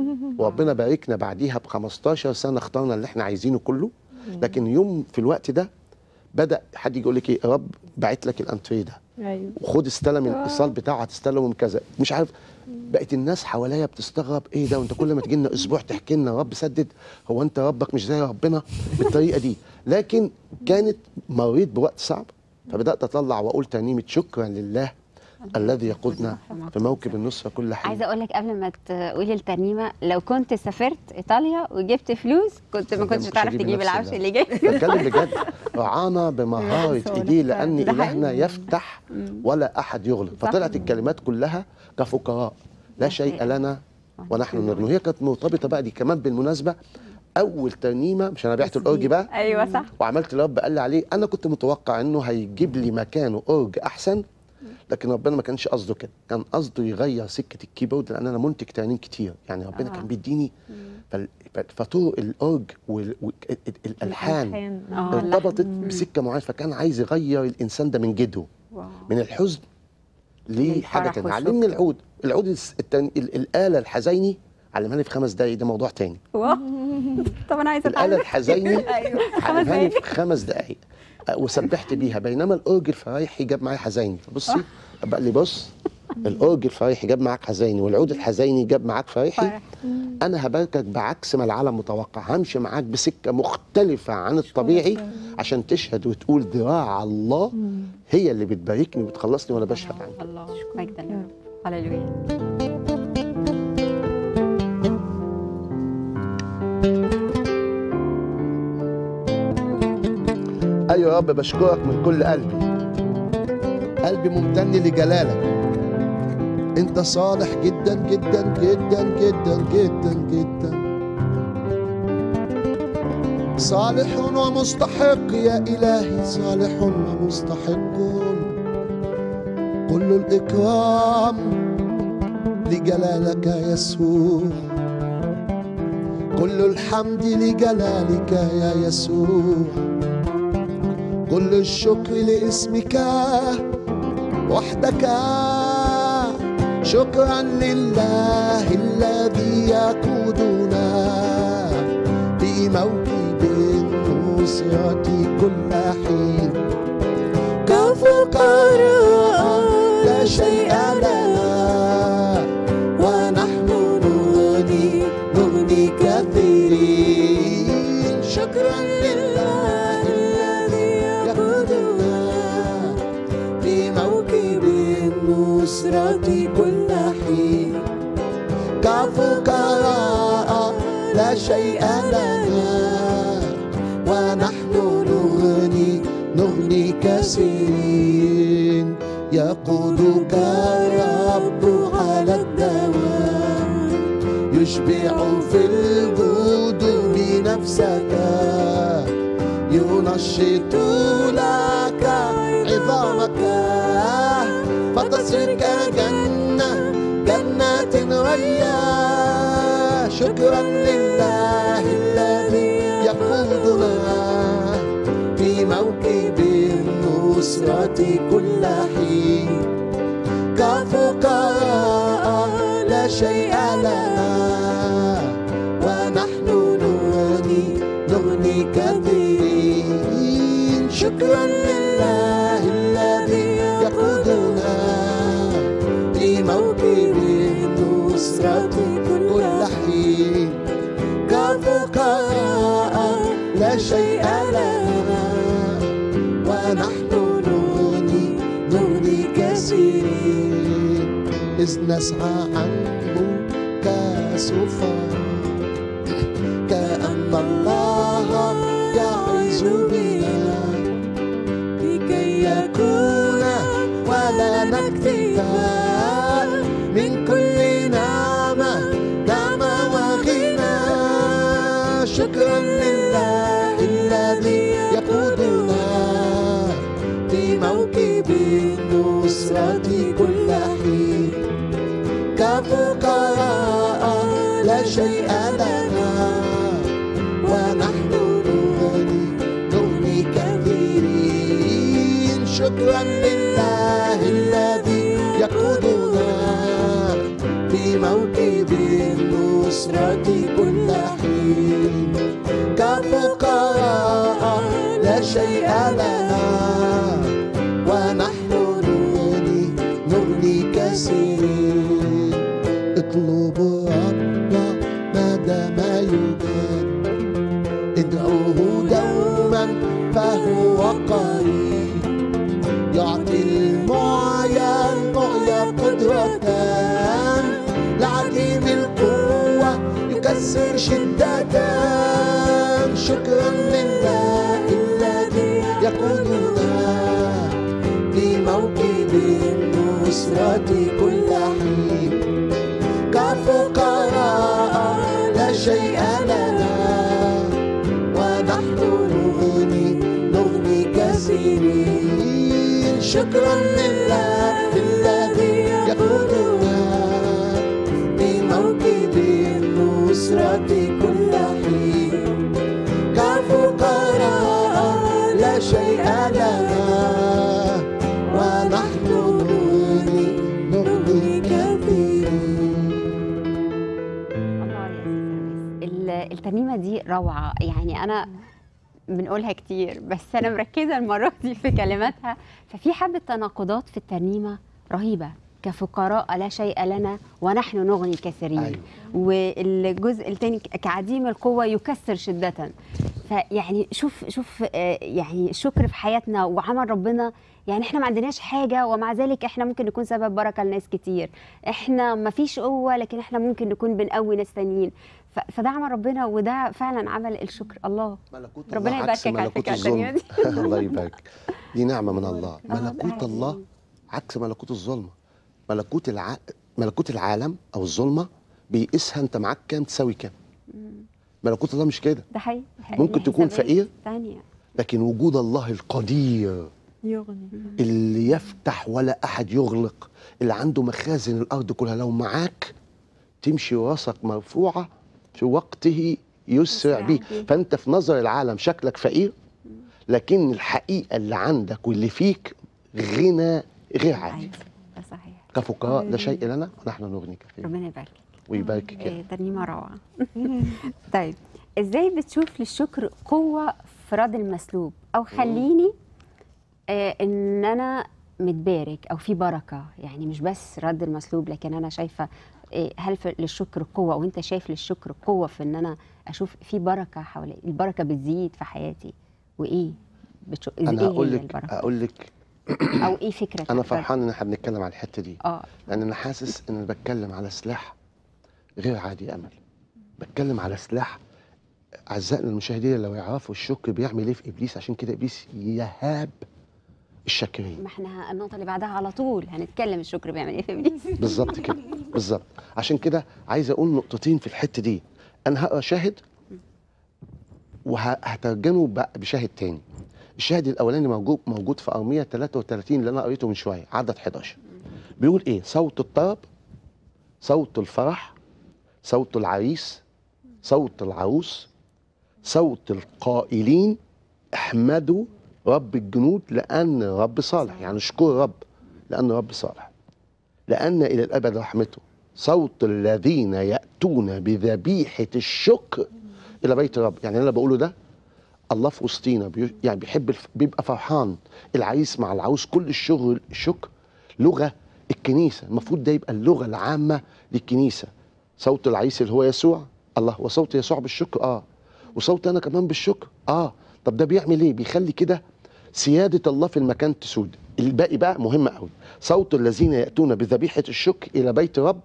وربنا باركنا بعديها ب 15 سنه اخترنا اللي احنا عايزينه كله لكن يوم في الوقت ده بدا حد يقول لك ايه رب بعت لك الانتريه ده ايوه وخد استلم الاتصال بتاعه هتستلمه من كذا مش عارف بقت الناس حواليا بتستغرب ايه ده وانت كل ما تجي لنا اسبوع تحكي لنا رب سدد هو انت ربك مش زي ربنا بالطريقه دي لكن كانت مريت بوقت صعب فبدات اطلع واقول ترنيمه شكرا لله الذي يقودنا في موكب النصره كل حين عايزه اقول لك قبل ما تقولي الترنيمه لو كنت سافرت ايطاليا وجبت فلوس كنت ما صدق كنتش ما تعرف كنتش تجيب أجيب العفش نفس اللي جاي بتكلم بجد رعانا بمهارة سؤال ايديه لان ده الهنا حقيقي. يفتح ولا احد يغلق صح. فطلعت الكلمات كلها كفقراء لا شيء حقيقي. لنا ونحن نغني وهي كانت مرتبطه بقى دي كمان بالمناسبه اول ترنيمه مش انا بعت الاورج بقى ايوه صح وعملت اللي رب قال لي عليه انا كنت متوقع انه هيجيب لي مكانه اورج احسن لكن ربنا ما كانش قصده كده كان قصده يغير سكه الكيبورد لان انا منتج ترانيم كتير يعني ربنا آه. كان بيديني فال- ف- فطرق الاورج والالحان اه ارتبطت بسكه معينه فكان عايز يغير الانسان ده من جده واو. من الحزن لحاجه للفرح تانية والشكر. علمني العود العود الس- التاني ال- الاله الحزيني علمها لي في خمس دقايق ده موضوع تاني واو. طب انا عايزه الاله اتعلم الحزيني ايوه خمس علمها لي دقايق في خمس دقايق أه، وسبحت بيها بينما الاورج الفرايحي جاب معايا حزيني فبصي بقى لي بص الاورج الفرايحي جاب معاك حزيني والعود الحزيني جاب معاك فرايحي فرح. انا هباركك بعكس ما العالم متوقع همشي معاك بسكه مختلفه عن الطبيعي عشان تشهد وتقول ذراع الله هي اللي بتباركني وبتخلصني وانا بشهد عنك الله مجدا لله هللويا ايوه يا رب بشكرك من كل قلبي قلبي ممتن لجلالك انت صالح جدا جدا جدا جدا جدا جدا صالح ومستحق يا الهي صالح ومستحق كل الاكرام لجلالك يا يسوع كل الحمد لجلالك يا يسوع كل الشكر لاسمك وحدك شكرا لله الذي يقودنا في موكب النصرة كل حين كفقراء لا شيء لنا ونحن نغني نغني كثيرين شكرا لله الذي يقودنا في موكب النصرة كل حين كفقراء لا شيء لنا ونحن نغني نغني كثيرين يقودك الرب على الدوام يشبع في القدوم نفسك ينشط لك عظامك فتصير كجنة جنة ريا شكرا لله الذي يقودنا في موكب النصرة كل حين كفقراء لا شيء لنا ونحن نغني نغني كثيرين شكرا لله الذي يقودنا في موكب النصرة كل حين كفقراء لا شيء لنا ونحن نغني نغني كثيرين إذ نسعى عنه كسفراء كأن الله يعز بنا لكي يكون ولنا اكتفاء من كل نعمة نعمة وغنى شكرا لله الذي يقودنا في موكب النصرة كل حين كفقراء لا شيء لنا ونحن نغني نغني كثيرين شكرا لله الذي يقودنا في موكب النصرة كل حين كفقراء لا شيء لنا ونحن نغني نغني كثيرين اطلبوا رب ما دام يوجد ادعوه دوما فهو قريب يعطي المعيا المعيا قدرة لعديم القوة يكسر شدة شكرا لله الذي يقودنا في موكب النصرة كل حين كفقراء لا شيء لنا شكرا لله الذي يقودنا في موكب النصرة كل حين كفقراء لا شيء لنا ونحن نغني نغني كثير الله يا سيدي ال- الترنيمه دي روعه يعني انا بنقولها كتير بس انا مركزه المره دي في كلماتها ففي حبه تناقضات في الترنيمه رهيبه كفقراء لا شيء لنا ونحن نغني كثيرين أيوة. والجزء الثاني كعديم القوه يكسر شده فيعني شوف شوف آه، يعني الشكر في حياتنا وعمل ربنا يعني احنا ما عندناش حاجه ومع ذلك احنا ممكن نكون سبب بركه لناس كتير احنا ما فيش قوه لكن احنا ممكن نكون بنقوي ناس تانيين ف- فده عمل ربنا وده فعلا عمل الشكر الله ملكوت ربنا الله عكس يباركك على ملكوت فكرة الترنيمة الظلم الله يبارك دي نعمة من الله آه، ده ملكوت حقيقي. الله عكس ملكوت الظلمة ملكوت الع... ملكوت العالم أو الظلمة بيقيسها أنت معاك كام تساوي كام ملكوت الله مش كده ده حقيقي ممكن تكون فقير. ثانيه لكن وجود الله القدير يغني اللي يفتح ولا أحد يغلق اللي عنده مخازن الأرض كلها لو معاك تمشي راسك مرفوعة في وقته يسرع يسرع بيه بيه. فأنت في نظر العالم شكلك فقير لكن الحقيقة اللي عندك واللي فيك غنى غير عادي أيوة، ده صحيح كفقراء لا شيء لنا ونحن نغني كثير ربنا يبارك ويباركك إيه، ترنيمه روعه طيب ازاي بتشوف للشكر قوه في رد المسلوب او خليني آه ان انا متبارك او في بركه يعني مش بس رد المسلوب لكن انا شايفه إيه هل في للشكر قوه وانت شايف للشكر قوه في ان انا اشوف في بركه حوالي البركه بتزيد في حياتي وايه بتشو... أنا إيه هقول هي لك البركه هقول لك او ايه فكره أنا البركة؟ فرحان إن احنا بنتكلم على الحتة دي اه لان انا حاسس ان انا بتكلم على سلاح غير عادي يا امل بتكلم على سلاح اعزائنا المشاهدين لو يعرفوا الشك بيعمل ايه في ابليس عشان كده ابليس يهاب الشاكرين ما احنا النقطه اللي بعدها على طول هنتكلم الشكر بيعمل ايه في ابليس بالظبط كده بالظبط عشان كده عايز اقول نقطتين في الحته دي انا هقرا شاهد وهترجمه ب- بشاهد تاني الشاهد الاولاني موجود موجود في ارميه 33 اللي انا قريته من شويه عدد 11 بيقول ايه صوت الطرب صوت الفرح صوت العريس صوت العروس صوت القائلين احمدوا رب الجنود لان رب صالح يعني اشكر رب لان رب صالح لأن إلى الأبد رحمته صوت الذين يأتون بذبيحة الشكر إلى بيت الرب يعني أنا بقوله ده الله في وسطينا بي- يعني بيحب الف... بيبقى فرحان العريس مع العروس كل الشغل الشكر لغة الكنيسة المفروض ده يبقى اللغة العامة للكنيسة صوت العريس اللي هو يسوع الله وصوت يسوع بالشكر اه وصوت أنا كمان بالشكر اه طب ده بيعمل ايه بيخلي كده سيادة الله في المكان تسود الباقي بقى مهم قوي صوت الذين يأتون بذبيحة الشكر إلى بيت رب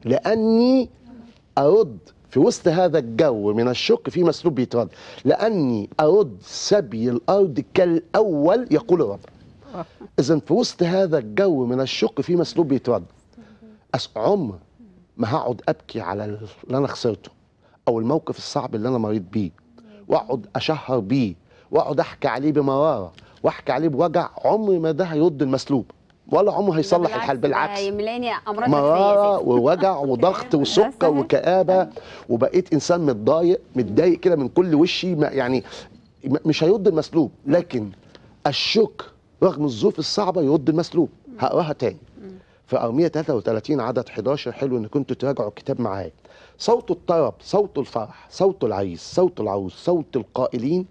لأني أرد في وسط هذا الجو من الشك في مسلوب بيترد لأني أرد سبي الأرض كالأول يقول الرب إذا في وسط هذا الجو من الشك في مسلوب بيترد أس عمر ما هقعد أبكي على اللي أنا خسرته أو الموقف الصعب اللي أنا مريت بيه وأقعد أشهر بيه وأقعد أحكي عليه بمرارة وأحكي عليه بوجع عمري ما ده هيرد المسلوب ولا عمره هيصلح الحال بالعكس يملاني امراض مرارة نفسيه ووجع وضغط وسكر صحيح. وكآبة وبقيت إنسان متضايق متضايق كده من كل وشي ما يعني م- مش هيرد المسلوب لكن الشكر رغم الظروف الصعبة يرد المسلوب هقراها تاني في أرمية 33 عدد 11 حلو إن كنتوا تراجعوا الكتاب معايا صوت الطرب صوت الفرح صوت العريس صوت العروس صوت القائلين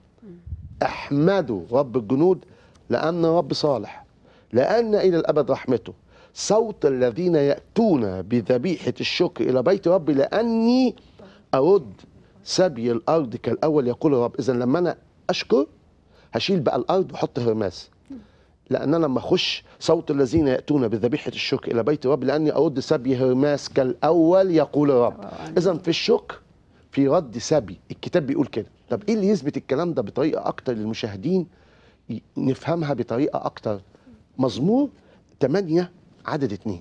احمدوا رب الجنود لأن رب صالح لأن إلى الأبد رحمته صوت الذين يأتون بذبيحة الشكر إلى بيت ربي لأني أرد سبي الأرض كالأول يقول الرب إذا لما أنا أشكر هشيل بقى الأرض وأحط هرماس لأن أنا لما أخش صوت الذين يأتون بذبيحة الشكر إلى بيت رب لأني أرد سبي هرماس كالأول يقول الرب إذا في الشكر في رد سبي الكتاب بيقول كده طب إيه اللي يثبت الكلام ده بطريقة أكتر للمشاهدين ي- نفهمها بطريقة أكتر مزمور 8 عدد 2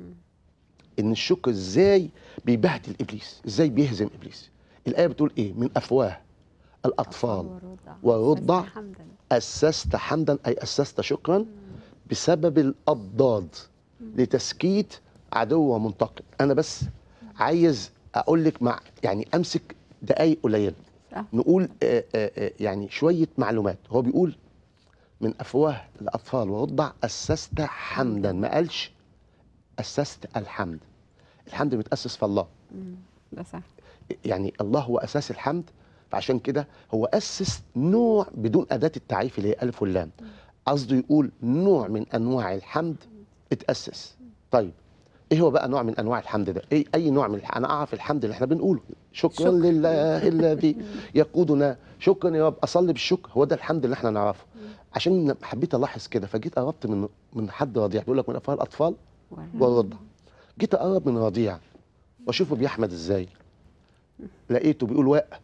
ان الشكر ازاي بيبهدل ابليس ازاي بيهزم ابليس الايه بتقول ايه من افواه الاطفال والرضع حمدا اسست حمدا اي اسست شكرا بسبب الاضداد لتسكيت عدو منتقم انا بس عايز اقول لك مع يعني امسك دقايق قليله صح. نقول آه، آه، آه، يعني شويه معلومات هو بيقول من افواه الاطفال ورضع اسست حمدا ما قالش اسست الحمد الحمد متاسس في الله ده صح يعني الله هو اساس الحمد فعشان كده هو اسس نوع بدون اداه التعريف اللي هي الف واللام قصده يقول نوع من انواع الحمد اتاسس طيب ايه هو بقى نوع من انواع الحمد ده ايه اي نوع من الح... انا اعرف الحمد اللي احنا بنقوله شكرا شكر. لله الذي يقودنا شكرا يا رب اصلي بالشكر هو ده الحمد اللي احنا نعرفه عشان حبيت الاحظ كده فجيت قربت من من حد رضيع بيقول لك من افواه الاطفال والرضع جيت اقرب من رضيع واشوفه بيحمد ازاي لقيته بيقول واق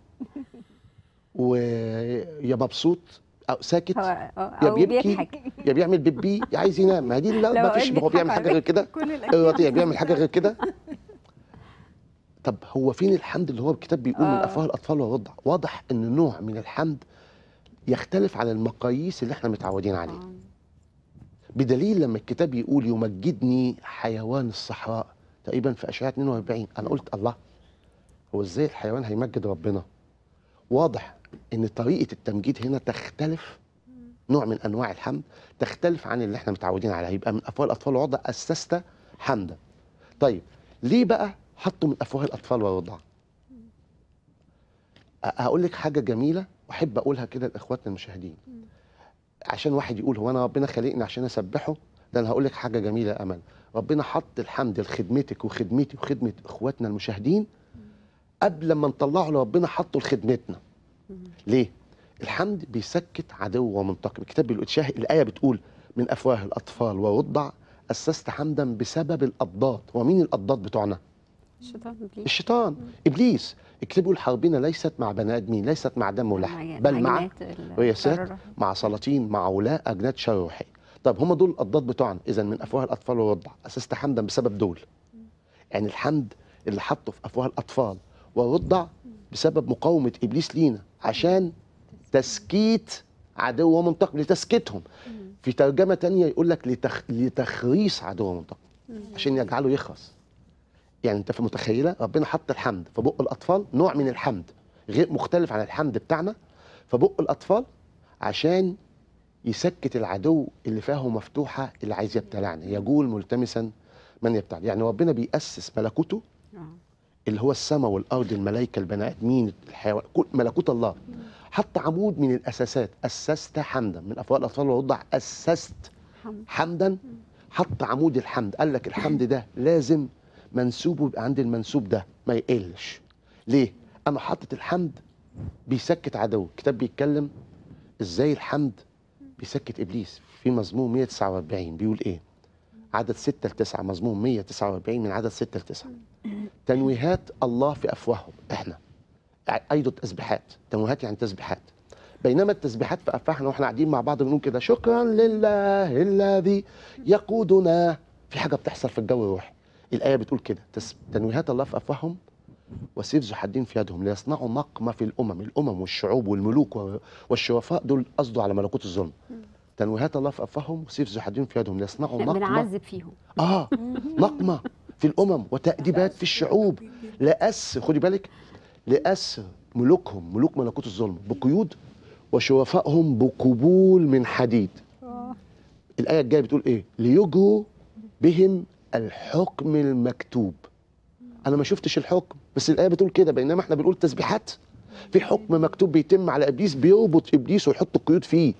ويا مبسوط او ساكت هو يا او بيبكي بيضحك يا بيعمل بيبي يا عايز ينام ما هي دي لا لو ما فيش قاعد هو بيعمل بيضحك حاجه غير كده كل الأكل الرضيع بيعمل حاجه غير كده طب هو فين الحمد اللي هو الكتاب بيقول من آه. افواه الاطفال والرضع واضح ان نوع من الحمد يختلف عن المقاييس اللي احنا متعودين عليها آه. بدليل لما الكتاب يقول يمجدني حيوان الصحراء تقريبا في اشعياء 42 انا قلت الله هو ازاي الحيوان هيمجد ربنا واضح ان طريقه التمجيد هنا تختلف نوع من انواع الحمد تختلف عن اللي احنا متعودين عليه يبقى من افواه الاطفال والرضع اسست حمدا طيب ليه بقى حطوا من افواه الاطفال والرضع أ- هقول لك حاجه جميله واحب اقولها كده لاخواتنا المشاهدين عشان واحد يقول هو انا ربنا خلقني عشان اسبحه ده انا هقول لك حاجه جميله يا امل ربنا حط الحمد لخدمتك وخدمتي وخدمه اخواتنا المشاهدين قبل ما نطلعه لربنا حطه لخدمتنا ليه الحمد بيسكت عدو ومنتقم الكتاب بيقول شاه الايه بتقول من افواه الاطفال ورضع اسست حمدا بسبب الاضداد هو مين الاضداد بتوعنا الشيطان إبليس. الشيطان ابليس الكتاب بيقول حربنا ليست مع بني ادمين ليست مع دم ولحم مع- بل مع جنات ال- رياسات الشر. مع سلاطين مع ولاء اجناد شر روحي طب هم دول الاضداد بتوعنا اذا من افواه الاطفال والرضع اسست حمدا بسبب دول يعني الحمد اللي حطه في افواه الاطفال والرضع بسبب مقاومه ابليس لينا عشان تسكيت عدو ومنتقم لتسكيتهم في ترجمه تانية يقول لك لتخ... لتخريص عدو ومنتقم عشان يجعله يخرس يعني انت في متخيله ربنا حط الحمد في بق الاطفال نوع من الحمد غير مختلف عن الحمد بتاعنا في بق الاطفال عشان يسكت العدو اللي فاهه مفتوحه اللي عايز يبتلعنا يجول ملتمسا من يبتلع يعني ربنا بيأسس ملكوته آه. اللي هو السماء والارض الملائكه البني ادمين الحيوان كل ملكوت الله حط عمود من الاساسات اسست حمدا من افواه الاطفال والرضع اسست حمد. حمدا حط عمود الحمد قال لك الحمد ده لازم منسوبه يبقى عند المنسوب ده ما يقلش ليه انا حاطط الحمد بيسكت عدو الكتاب بيتكلم ازاي الحمد بيسكت ابليس في مزمور 149 بيقول ايه عدد 6 ل 9 مزمور 149 من عدد 6 ل 9 تنويهات الله في افواههم احنا ايضا تسبيحات تنويهات يعني تسبيحات بينما التسبيحات في افواهنا واحنا قاعدين مع بعض بنقول كده شكرا لله الذي يقودنا في حاجه بتحصل في الجو الروحي الايه بتقول كده تس- تنويهات الله في افواههم وسيف ذو حدين في يدهم ليصنعوا نقمه في الامم الامم والشعوب والملوك و- والشرفاء دول قصده على ملكوت الظلم تنويهات الله في افواههم وسيف ذو حدين في يدهم ليصنعوا احنا نقمه بنعذب فيهم اه نقمة في الأمم وتأديبات في الشعوب لأس خدي بالك لأسر ملوكهم ملوك ملكوت الظلم بقيود وشرفائهم بقبول من حديد الآية الجاية بتقول إيه ليجروا بهم الحكم المكتوب أنا ما شفتش الحكم بس الآية بتقول كده بينما إحنا بنقول تسبيحات في حكم مكتوب بيتم على إبليس بيربط إبليس ويحط قيود فيه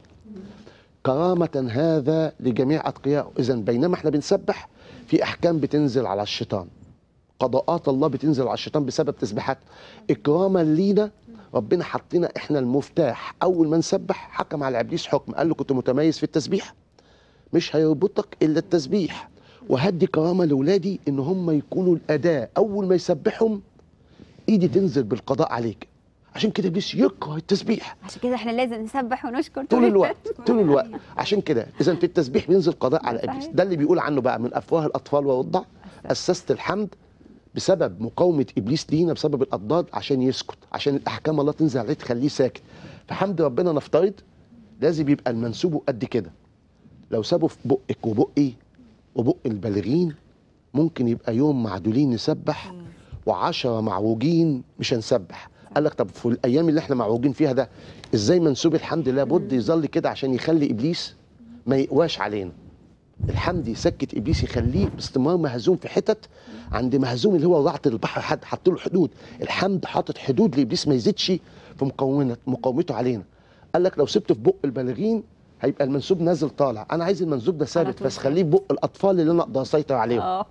كرامة هذا لجميع أتقيائه إذا بينما احنا بنسبح في أحكام بتنزل على الشيطان قضاءات الله بتنزل على الشيطان بسبب تسبيحات إكراما لينا ربنا حطينا احنا المفتاح أول ما نسبح حكم على إبليس حكم قال له كنت متميز في التسبيح مش هيربطك إلا التسبيح وهدي كرامة لأولادي إن هم يكونوا الأداة أول ما يسبحهم إيدي تنزل بالقضاء عليك عشان كده إبليس يكره التسبيح عشان كده احنا لازم نسبح ونشكر طول الوقت طول الوقت عشان كده اذا في التسبيح بينزل قضاء على ابليس صحيح. ده اللي بيقول عنه بقى من افواه الاطفال والرضع اسست الحمد بسبب مقاومه ابليس لينا بسبب الاضداد عشان يسكت عشان الاحكام الله تنزل عليه تخليه ساكت فحمد ربنا نفترض لازم يبقى المنسوب قد كده لو سابوا في بقك وبقي وبق البالغين ممكن يبقى يوم معدولين نسبح وعشرة معوجين مش هنسبح قال لك طب في الايام اللي احنا معوجين فيها ده ازاي منسوب الحمد لابد يظل كده عشان يخلي ابليس ما يقواش علينا الحمد يسكت ابليس يخليه باستمرار مهزوم في حتت عند مهزوم اللي هو رعت البحر حد حط له حدود الحمد حاطط حدود لابليس ما يزيدش في مقاومته مقاومته علينا قال لك لو سبته في بق البالغين هيبقى المنسوب نازل طالع انا عايز المنسوب ده ثابت طول بس خليه في بق الاطفال اللي انا اقدر اسيطر عليهم اه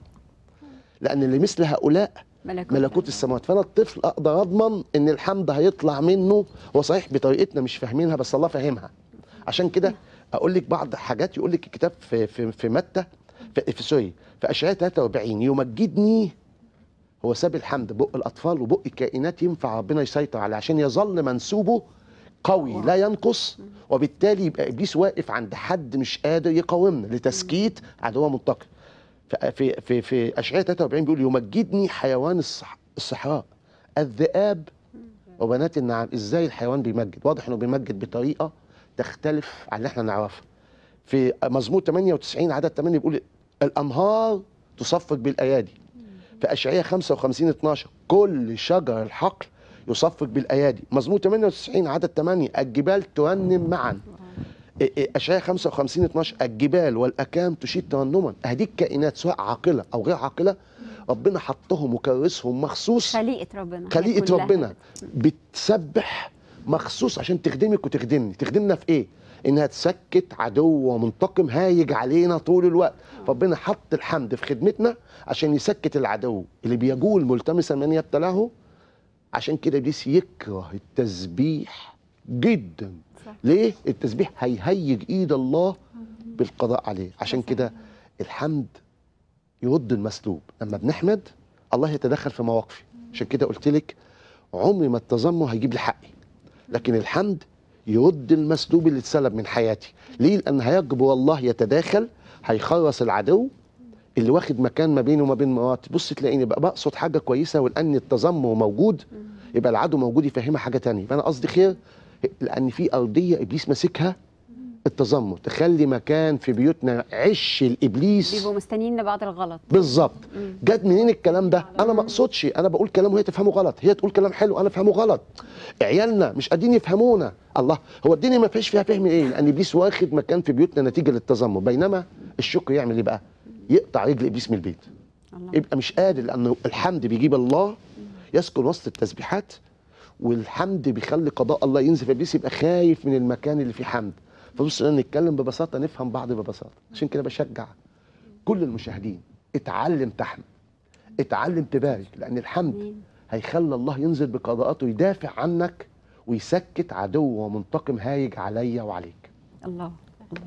لان اللي مثل هؤلاء ملكوت ملكوت السماوات فانا الطفل اقدر اضمن ان الحمد هيطلع منه هو صحيح بطريقتنا مش فاهمينها بس الله فاهمها عشان كده اقول لك بعض حاجات يقول لك الكتاب في في في متى في, في سوري في اشعياء 43 يمجدني هو ساب الحمد بق الاطفال وبق الكائنات ينفع ربنا يسيطر عليه عشان يظل منسوبه قوي لا ينقص وبالتالي يبقى ابليس واقف عند حد مش قادر يقاومنا لتسكيت عدو منتقم في في في, في اشعياء 43 بيقول يمجدني حيوان الصح الصحراء الذئاب وبنات النعام ازاي الحيوان بيمجد واضح انه بيمجد بطريقه تختلف عن اللي احنا نعرفها في مزمور 98 عدد 8 بيقول الانهار تصفق بالايادي في اشعياء 55 12 كل شجر الحقل يصفق بالايادي مزمور 98 عدد 8 الجبال ترنم معا إيه إيه اشعياء 55 12 الجبال والاكام تشيد ترنما هذه الكائنات سواء عاقله او غير عاقله ربنا حطهم وكرسهم مخصوص خليقه ربنا هي خليقه كلها ربنا بتسبح مخصوص عشان تخدمك وتخدمني تخدمنا في ايه انها تسكت عدو منتقم هايج علينا طول الوقت ربنا حط الحمد في خدمتنا عشان يسكت العدو اللي بيجول ملتمسا من يبتلاه عشان كده ابليس يكره التسبيح جدا صح. ليه التسبيح هيهيج ايد الله بالقضاء عليه عشان كده الحمد يرد المسلوب لما بنحمد الله يتدخل في مواقفي عشان كده قلت لك عمري ما التذمر هيجيب لي حقي لكن الحمد يرد المسلوب اللي اتسلب من حياتي ليه لان هيجبر الله يتداخل هيخرس العدو اللي واخد مكان ما بيني وما بين مراتي بص تلاقيني بقى بقصد حاجه كويسه ولان التذمر موجود يبقى العدو موجود يفهمها حاجه تانية فانا قصدي خير لان في ارضيه ابليس ماسكها التذمر تخلي مكان في بيوتنا عش الابليس بيبقوا مستنيين لبعض الغلط بالظبط جت منين الكلام ده انا ما اقصدش انا بقول كلام وهي تفهمه غلط هي تقول كلام حلو انا افهمه غلط عيالنا مش قادرين يفهمونا الله هو الدنيا ما فيش فيها فهم ايه لان ابليس واخد مكان في بيوتنا نتيجه للتذمر بينما الشكر يعمل ايه بقى يقطع رجل ابليس من البيت الله يبقى مش قادر لانه الحمد بيجيب الله يسكن وسط التسبيحات والحمد بيخلي قضاء الله ينزل في ابليس يبقى خايف من المكان اللي فيه حمد فبص لنا نتكلم ببساطه نفهم بعض ببساطه عشان كده بشجع كل المشاهدين اتعلم تحمد اتعلم تبارك لان الحمد آمين. هيخلي الله ينزل بقضاءاته يدافع عنك ويسكت عدو ومنتقم هايج عليا وعليك الله الله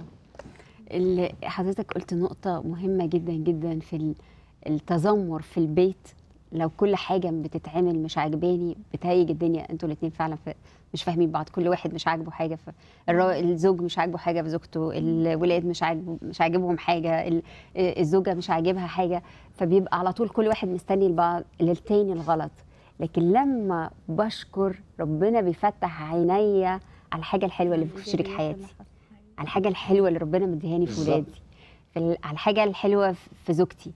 اللي حضرتك قلت نقطة مهمة جدا جدا في ال- التذمر في البيت لو كل حاجة بتتعمل مش عاجباني بتهيج الدنيا انتوا الاتنين فعلا في مش فاهمين بعض كل واحد مش عاجبه حاجة ف الرا- الزوج مش عاجبه حاجة في زوجته الولاد مش عاجبه مش عاجبهم حاجة ال- الزوجة مش عاجبها حاجة فبيبقى على طول كل واحد مستني البعض للتاني الغلط لكن لما بشكر ربنا بيفتح عينيا على الحاجة الحلوة اللي في شريك حياتي على الحاجه الحلوه اللي ربنا مديهاني في بالظبط. ولادي في ال- على الحاجه الحلوه في- في زوجتي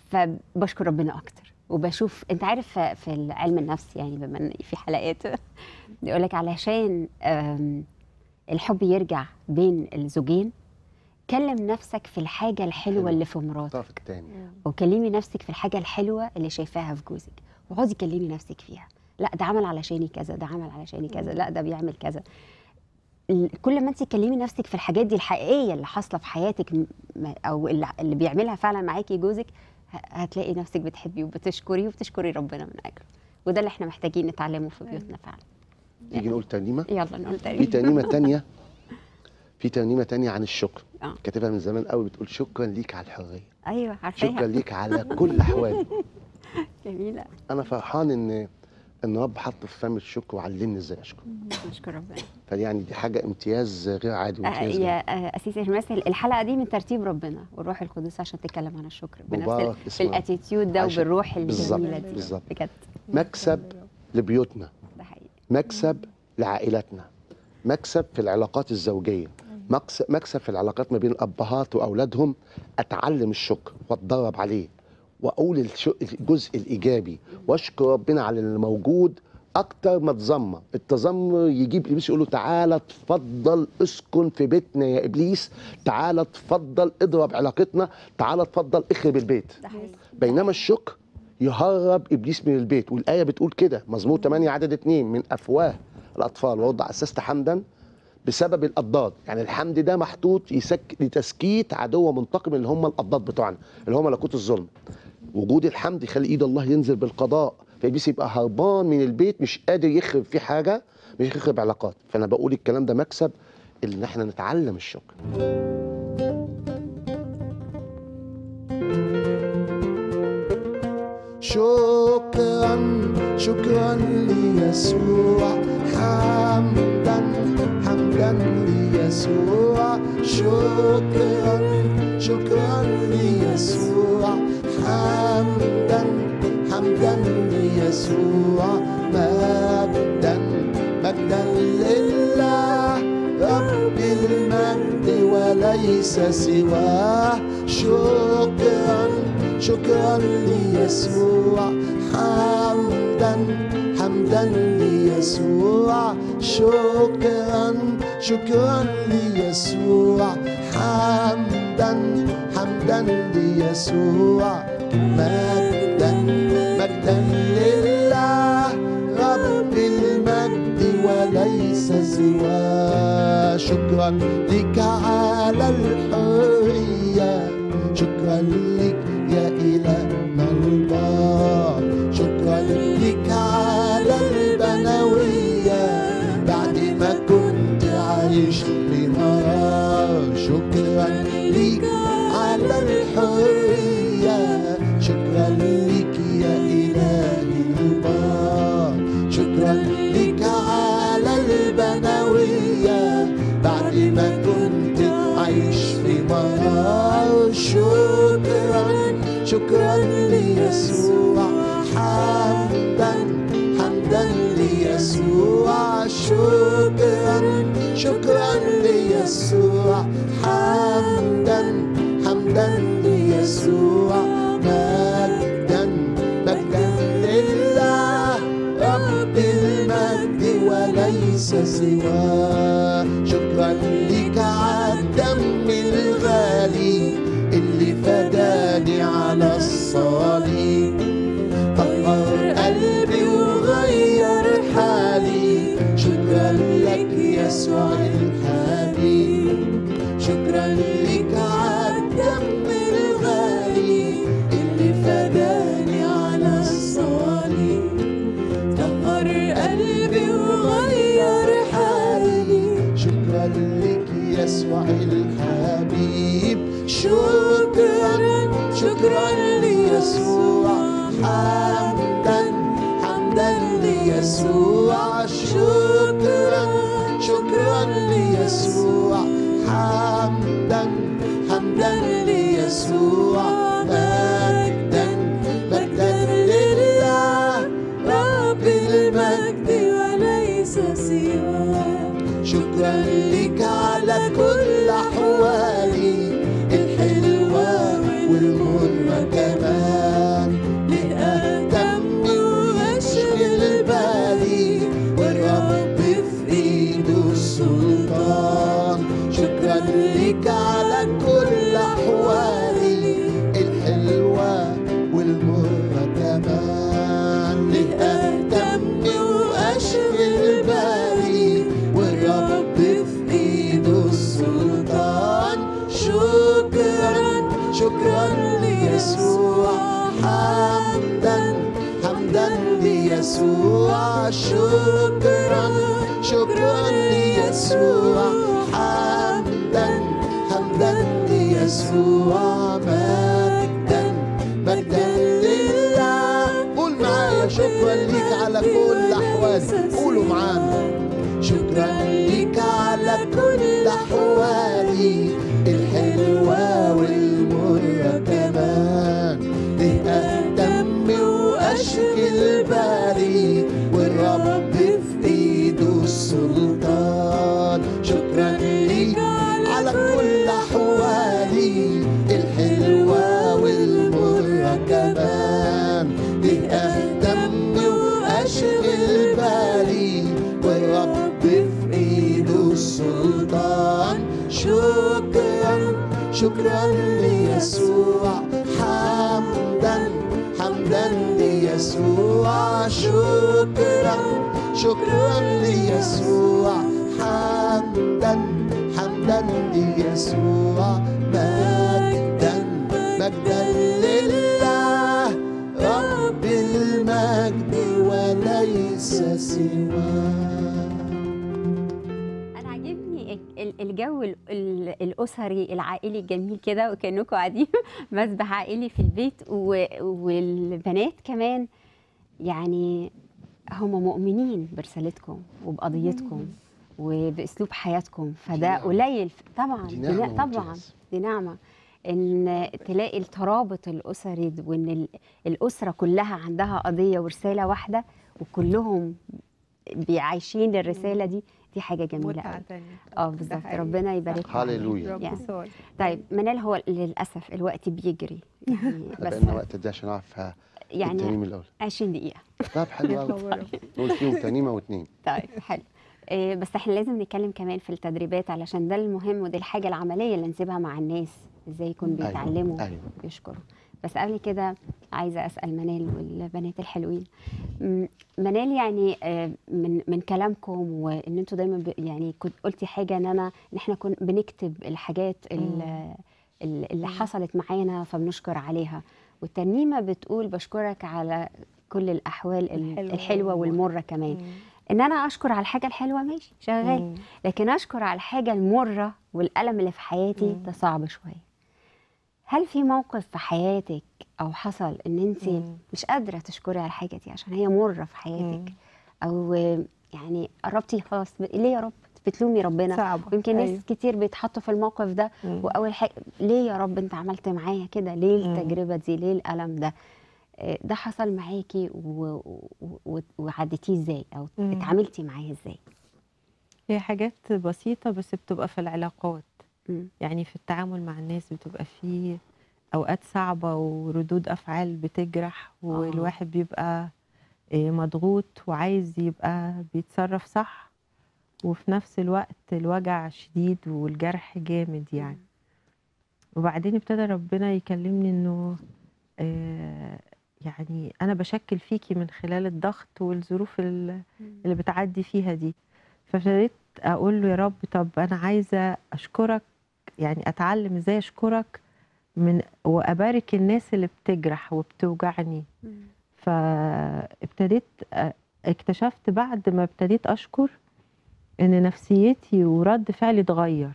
فبشكر ربنا اكتر وبشوف انت عارف في- في علم النفس يعني بما ان في حلقات بيقول لك علشان آم، الحب يرجع بين الزوجين كلم نفسك في الحاجه الحلوه حلوة. اللي في مراتك الطرف الثاني وكلمي نفسك في الحاجه الحلوه اللي شايفاها في جوزك واقعدي كلمي نفسك فيها لا ده عمل علشاني كذا ده عمل علشاني كذا لا ده بيعمل كذا ال- كل ما انت تكلمي نفسك في الحاجات دي الحقيقيه اللي حاصله في حياتك م- م- او اللي اللي بيعملها فعلا معاكي جوزك ه- هتلاقي نفسك بتحبي وبتشكري وبتشكري ربنا من اجله وده اللي احنا محتاجين نتعلمه في بيوتنا فعلا تيجي نقول ترنيمه يلا نقول في تاني ترنيمه تانية في ترنيمه تانية عن الشكر آه. كاتبها من زمان قوي بتقول شكرا ليك على الحريه ايوه شكرا عارفاها ليك على كل احوالي جميله انا فرحان ان ان رب حط في فم الشكر وعلمني ازاي اشكر نشكر ربنا فيعني دي حاجه امتياز غير عادي آه، وامتياز غير يا آه، اسيس هرمس الحلقه دي من ترتيب ربنا والروح القدس عشان تتكلم عن الشكر بنفس مبارك ال- اسمه. بالاتيتيود ده عشان- وبالروح بالظبط، الجميله دي بالظبط. بجد مكسب لبيوتنا ده حقيقي مكسب لعائلاتنا مكسب في العلاقات الزوجيه مكس- مكسب في العلاقات ما بين الابهات واولادهم اتعلم الشكر واتدرب عليه واقول الش- الجزء الايجابي واشكر ربنا على اللي موجود اكتر ما اتذمر التذمر يجيب ابليس يقول له تعالى اتفضل اسكن في بيتنا يا ابليس تعالى اتفضل اضرب علاقتنا تعالى اتفضل اخرب البيت ده حقيقي. بينما الشكر يهرب ابليس من البيت والايه بتقول كده مزمور 8 عدد 2 من افواه الاطفال ووضع اسست حمدا بسبب الاضداد يعني الحمد ده محطوط يسك لتسكيت عدو منتقم اللي هم الاضداد بتوعنا اللي هم ملكوت الظلم وجود الحمد يخلي ايد الله ينزل بالقضاء فابليس يبقى هربان من البيت مش قادر يخرب فيه حاجه مش يخرب علاقات فانا بقول الكلام ده مكسب ان احنا نتعلم الشكر شكرا شكرا ليسوع حمدا حمدا ليسوع شكرا شكرا ليسوع حمدا حمدا ليسوع مجدا مجدا لله رب المجد وليس سواه شكرا شكرا ليسوع حمدا حمدا ليسوع شكرا شكرا ليسوع حمدا حمدا ليسوع مجدا مجدا لله رب المجد وليس سواه شكرا لك على الحريه شكرا لك يا إلهنا البار شكرا لك على البنوية بعد ما كنت عايش في مرار شكرا لك على الحرية شكرا لك يا إلهي البار شكرا لك على البنوية بعد ما كنت عايش في مرار شكرا شكرا ليسوع حمدا حمدا ليسوع شكرا شكرا ليسوع حمدا حمدا ليسوع مجدا مجدا لله رب المجد وليس سواه شكرا لك على الدم الغالي اللي فداني على الصليب طهر قلبي وغير حالي شكرا لك يسوع الحبيب شكرا لك على الدم الغالي اللي فداني على الصليب طهر قلبي وغير حالي شكرا لك يسوع الحبيب شكرا شكرا ليسوع حمدا حمدا ليسوع شكرا شكرا ليسوع حمدا حمدا ليسوع مجدا مجدا لله رب المجد وليس سواه شكرا لك على كل أحوالي الحلوة والمرة كمان لأهتم وأشغل بالي والرب في إيده السلطان شكرا لك على كل أحوالي الحلوة والمرة كمان لأهتم وأشغل بالي والرب في إيده السلطان شكرا شكرا ليسوع حمدا حمدا ليسوع شكرا شكرا ليسوع حمدا حمدا ليسوع مجدا مجدا لله قول معايا شكرا ليك على كل احوالي قولوا معانا شكرا ليك على كل احوالي الحلوه والمره كمان ليه اهتم واشغل بالي والرب في ايده السلطان شكرا ليك لك كل أحوالي الحلوة والمرة كمان ليه أهتم وأشغل بالي والرب في إيده السلطان شكرا شكرا ليسوع حمدا حمدا ليسوع شكرا شكرا ليسوع حمدا حمدا ليسوع مجدا مجدا لله رب المجد وليس سواه انا عاجبني ال- ال- الجو ال- ال- الاسري العائلي الجميل كده وكانكم قاعدين مسبح عائلي في البيت و- والبنات كمان يعني هم مؤمنين برسالتكم وبقضيتكم وباسلوب حياتكم دي فده نعمة. قليل ف- طبعا دي دي نعمة نا- طبعا وامتياز. دي نعمه ان تلاقي الترابط الاسري د- وان ال- الاسره كلها عندها قضيه ورساله واحده وكلهم بيعيشين الرساله دي دي حاجه جميله متعة قوي تانية اه بالظبط حقيقي. ربنا يبارك هللويا. رب يعني. صالح. طيب منال هو للاسف الوقت بيجري يعني بس بقى وقت دي عشان اعرف ها- يعني الترنيم الاول 20 دقيقه طب حلو قوي نقول فيهم ترنيمه واثنين طيب حلو إيه، بس احنا لازم نتكلم كمان في التدريبات علشان ده المهم ودي الحاجه العمليه اللي نسيبها مع الناس ازاي يكون أيوة، بيتعلموا أيوة. يشكروا بس قبل كده عايزه اسال منال والبنات الحلوين م- منال يعني آه، من من كلامكم وان انتوا دايما ب- يعني كنت قلتي حاجه ان انا ان احنا كنا بنكتب الحاجات ال- ال- اللي حصلت معانا فبنشكر عليها والترنيمه بتقول بشكرك على كل الاحوال ال- الحلوة الحلوه والمرة. والمره كمان ان انا اشكر على الحاجه الحلوه ماشي شغال مم. لكن اشكر على الحاجه المره والالم اللي في حياتي مم. ده صعب شويه هل في موقف في حياتك او حصل ان انت مم. مش قادره تشكري على الحاجه دي عشان هي مره في حياتك او يعني قربتي خلاص ب- ليه يا رب بتلومي ربنا صعبة ويمكن ناس أيوة. كتير بيتحطوا في الموقف ده مم. واول حاجه ليه يا رب انت عملت معايا كده ليه مم. التجربه دي ليه الالم ده آه، ده حصل معاكي و... و... و... وعديتيه ازاي او مم. اتعاملتي معاه ازاي هي حاجات بسيطة بس بتبقى في العلاقات مم. يعني في التعامل مع الناس بتبقى فيه أوقات صعبة وردود أفعال بتجرح والواحد بيبقى إيه، مضغوط وعايز يبقى بيتصرف صح وفي نفس الوقت الوجع شديد والجرح جامد يعني وبعدين ابتدى ربنا يكلمني انه آه يعني انا بشكل فيكي من خلال الضغط والظروف ال- اللي بتعدي فيها دي فابتديت اقول له يا رب طب انا عايزه اشكرك يعني اتعلم ازاي اشكرك من وابارك الناس اللي بتجرح وبتوجعني فابتديت أ- اكتشفت بعد ما ابتديت اشكر ان نفسيتي ورد فعلي اتغير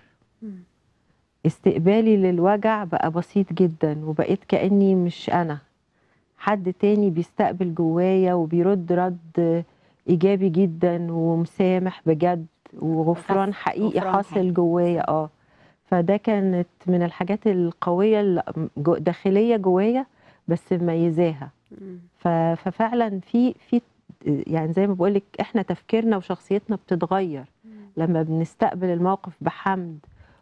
استقبالي للوجع بقى بسيط جدا وبقيت كاني مش انا حد تاني بيستقبل جوايا وبيرد رد ايجابي جدا ومسامح بجد وغفران وخف- حقيقي غفران حاصل حقيقي. جوايا اه فده كانت من الحاجات القويه اللي جو- داخليه جوايا بس مميزاها مم. ف- ففعلا في في يعني زي ما بقولك احنا تفكيرنا وشخصيتنا بتتغير لما بنستقبل الموقف بحمد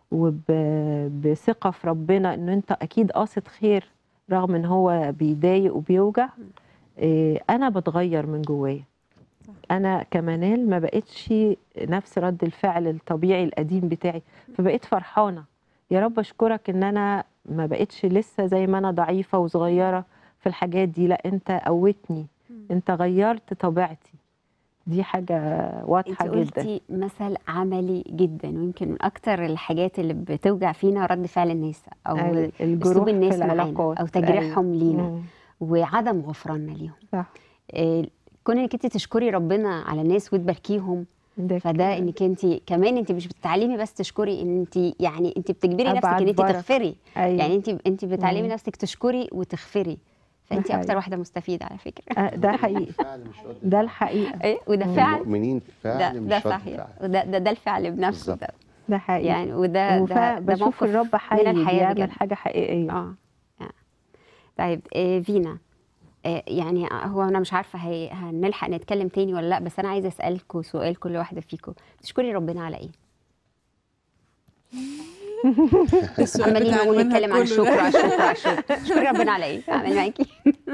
وبثقه في ربنا انه انت اكيد قاصد خير رغم ان هو بيضايق وبيوجع إيه، انا بتغير من جوايا انا كمنال ما بقتش نفس رد الفعل الطبيعي القديم بتاعي فبقيت فرحانه يا رب اشكرك ان انا ما بقتش لسه زي ما انا ضعيفه وصغيره في الحاجات دي لا انت قوتني انت غيرت طبيعتي دي حاجه انت واضحه جدا قلتي مثل عملي جدا ويمكن من اكتر الحاجات اللي بتوجع فينا رد فعل الناس او أيوة، اسلوب الجروح الناس في معانا العلاقات او تجريحهم أيوة. لينا مم. وعدم غفراننا ليهم صح إيه، كون انك انت تشكري ربنا على الناس وتباركيهم ده فده كده. انك انت كمان انت مش بتتعلمي بس تشكري انت يعني انت بتجبري نفسك أبعد ان انت بركة. تغفري أيوة. يعني انت انت بتعلمي مم. نفسك تشكري وتغفري فانت حقيقي. اكتر واحده مستفيده على فكره آه، ده حقيقي فعل مش رد ده الحقيقه ايه وده فعل المؤمنين ده فعل مش ده رد صحيح فعل وده ده, ده الفعل بنفسه بالظبط. ده ده حقيقي يعني وده وفا- ده, ده بشوف موقف الرب حي من الحياه بيعمل بجد حاجه حقيقيه اه آه. طيب آه فينا آه يعني هو انا مش عارفه هي هنلحق نتكلم تاني ولا لا بس انا عايزه اسالكم سؤال كل واحده فيكم تشكري ربنا على ايه السؤال عمالين بتاع نقول المنهج نتكلم عن كله الشكر ده. على الشكر على الشكر اشكري ربنا على ايه؟ اعمل معاكي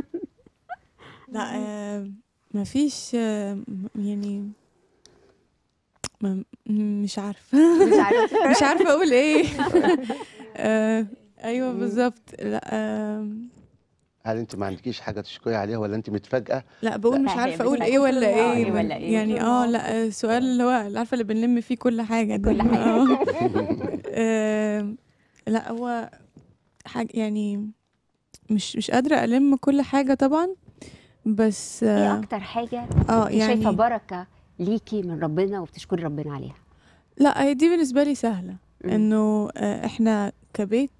لا آه، مفيش آه، م- يعني ما- م- مش عارفة مش عارفه مش عارفة أقول إيه آه، أيوه بالظبط لا آه، هل انت ما عندكيش حاجه تشكري عليها ولا انت متفاجئه لا بقول مش لا، هي عارفة أقول بس إيه ولا آه، إيه إيه ولا إيه. يعني اه لا السؤال اللي هو اللي عارفة اللي بنلم فيه كل حاجة ده كل حاجة. آه. آه، لا هو حاجة يعني مش مش قادرة ألم كل حاجة طبعا بس ايه اه اكتر حاجه آه، انت شايفه يعني بركه ليكي من ربنا وبتشكري ربنا عليها لا هي دي بالنسبة لي سهلة مم. انه آه، احنا كبيت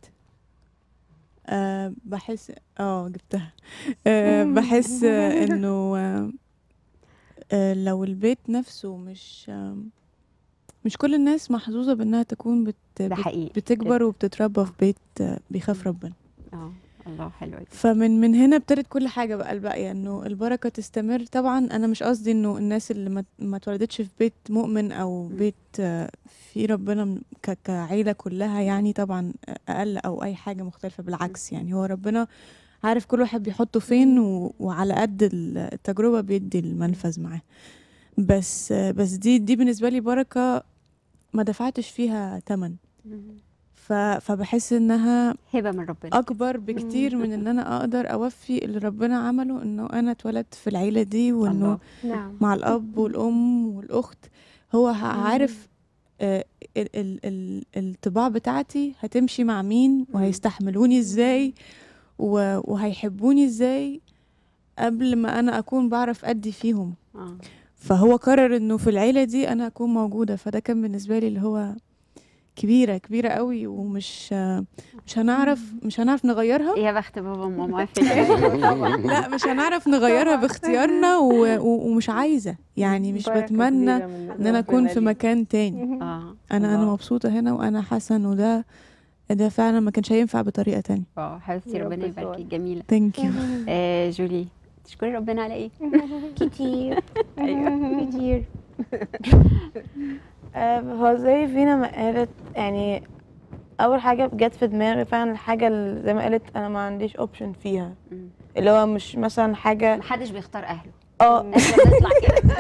آه، بحس اه جبتها آه، بحس آه، انه آه، آه، لو البيت نفسه مش آه، مش كل الناس محظوظة بانها تكون بت ده بت- حقيقي بتكبر وبتتربى في بيت آه، بيخاف ربنا اه الله حلو أوي. فمن من هنا ابتدت كل حاجه بقى الباقيه انه البركه تستمر طبعا انا مش قصدي انه الناس اللي ما ما اتولدتش في بيت مؤمن او بيت آه، في ربنا م- ك- كعيله كلها يعني طبعا اقل او اي حاجه مختلفه بالعكس يعني هو ربنا عارف كل واحد بيحطه فين و... وعلى قد ال- التجربه بيدي المنفذ معاه بس آه، بس دي دي بالنسبه لي بركه ما دفعتش فيها تمن ف... فبحس انها هبه من ربنا اكبر بكتير من ان انا اقدر اوفي اللي ربنا عمله انه انا اتولدت في العيله دي وانه الله. نعم مع الاب والام والاخت هو ه- عارف آه، ال- ال- ال- الطباع بتاعتي هتمشي مع مين وهيستحملوني ازاي و- وهيحبوني ازاي قبل ما انا اكون بعرف ادي فيهم اه فهو قرر انه في العيله دي انا اكون موجوده فده كان بالنسبه لي اللي هو كبيره كبيره قوي ومش آه، مش هنعرف مش هنعرف نغيرها يا بخت بابا وماما في الآخر. لا مش هنعرف نغيرها باختيارنا و... و... ومش عايزه يعني مش بركة بتمنى كبيرة من ان انا اكون في ربنا مكان تاني اه انا انا الله. مبسوطه هنا وانا حاسه انه ده ده فعلا ما كانش هينفع بطريقه تانية اه حبيبتي يا رب ربنا يباركي يسعدك. جميله ثانك يو آه جولي تشكري ربنا على ايه؟ كتير ايوه كتير آه، هو زي فينا ما قالت يعني اول حاجه جت في دماغي فعلا الحاجه اللي زي ما قالت انا ما عنديش اوبشن فيها مم. اللي هو مش مثلا حاجه محدش بيختار اهله اه احنا بنطلع كده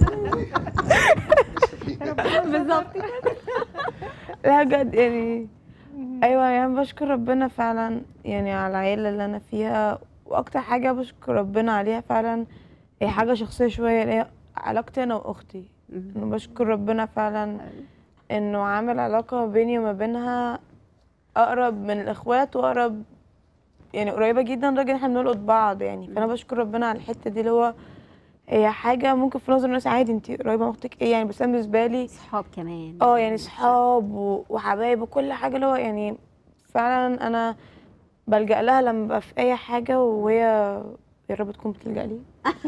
بالظبط لا بجد يعني ايوه يعني بشكر ربنا فعلا يعني على العيله اللي انا فيها واكتر حاجه بشكر ربنا عليها فعلا هي حاجه شخصيه شويه اللي هي علاقتي انا واختي مم. انه بشكر ربنا فعلا انه عامل علاقه بيني وما بينها اقرب من الاخوات واقرب يعني قريبه جدا لدرجه ان احنا بنلقط بعض يعني فانا بشكر ربنا على الحته دي اللي هو هي حاجه ممكن في نظر الناس عادي انت قريبه من اختك ايه يعني بس انا بالنسبه لي صحاب كمان اه يعني صحاب و- وحبايب وكل حاجه اللي هو يعني فعلا انا بلجأ لها لما ببقى في اي حاجه وهي يا رب تكون بتلجأ لي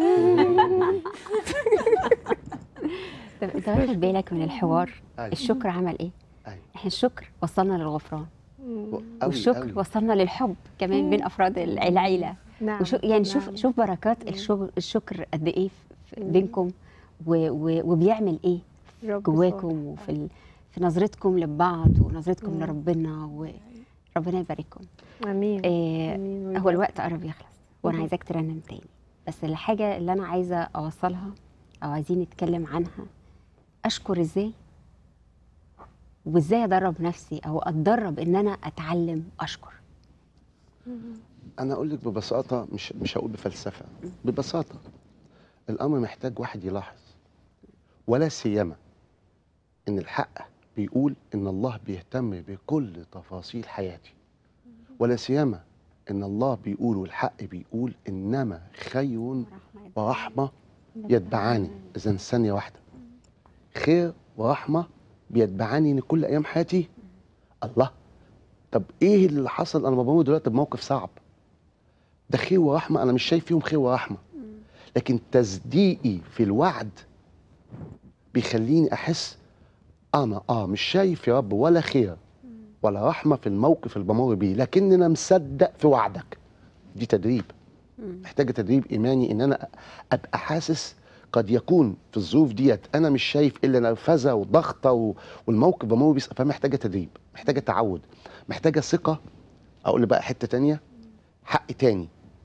طب انت واخد بالك من الحوار أيوة. الشكر عمل ايه؟ أيوة. احنا الشكر وصلنا للغفران أوي والشكر أوي. وصلنا للحب كمان بين افراد الع- العيله نعم وشو يعني شوف نعم. شوف بركات الشغل الشكر قد ايه في- في- بينكم و و وبيعمل ايه رب جواكم وفي ال... في نظرتكم لبعض ونظرتكم مم. لربنا وربنا يبارككم صالح. امين آه امين هو ويبارك. الوقت قرب يخلص وانا مهم. عايزاك ترنم تاني بس الحاجه اللي انا عايزه اوصلها او عايزين نتكلم عنها اشكر ازاي وازاي ادرب نفسي او اتدرب ان انا اتعلم اشكر انا اقول لك ببساطه مش مش هقول بفلسفه ببساطه الامر محتاج واحد يلاحظ ولا سيما ان الحق بيقول ان الله بيهتم بكل تفاصيل حياتي ولا سيما ان الله بيقول والحق بيقول انما خير ورحمه يتبعاني اذا ثانيه واحده خير ورحمه بيتبعاني ان كل ايام حياتي الله طب ايه اللي حصل انا بمر دلوقتي بموقف صعب ده خير ورحمه انا مش شايف فيهم خير ورحمه لكن تصديقي في الوعد بيخليني احس انا اه مش شايف يا رب ولا خير ولا رحمه في الموقف اللي بمر بيه لكن انا مصدق في وعدك دي تدريب محتاجه تدريب ايماني ان انا ابقى حاسس قد يكون في الظروف ديت انا مش شايف الا نرفزه وضغطه و- والموقف بمر بيه فمحتاجه تدريب محتاجه تعود محتاجه ثقه اقول بقى حته تانية حق تاني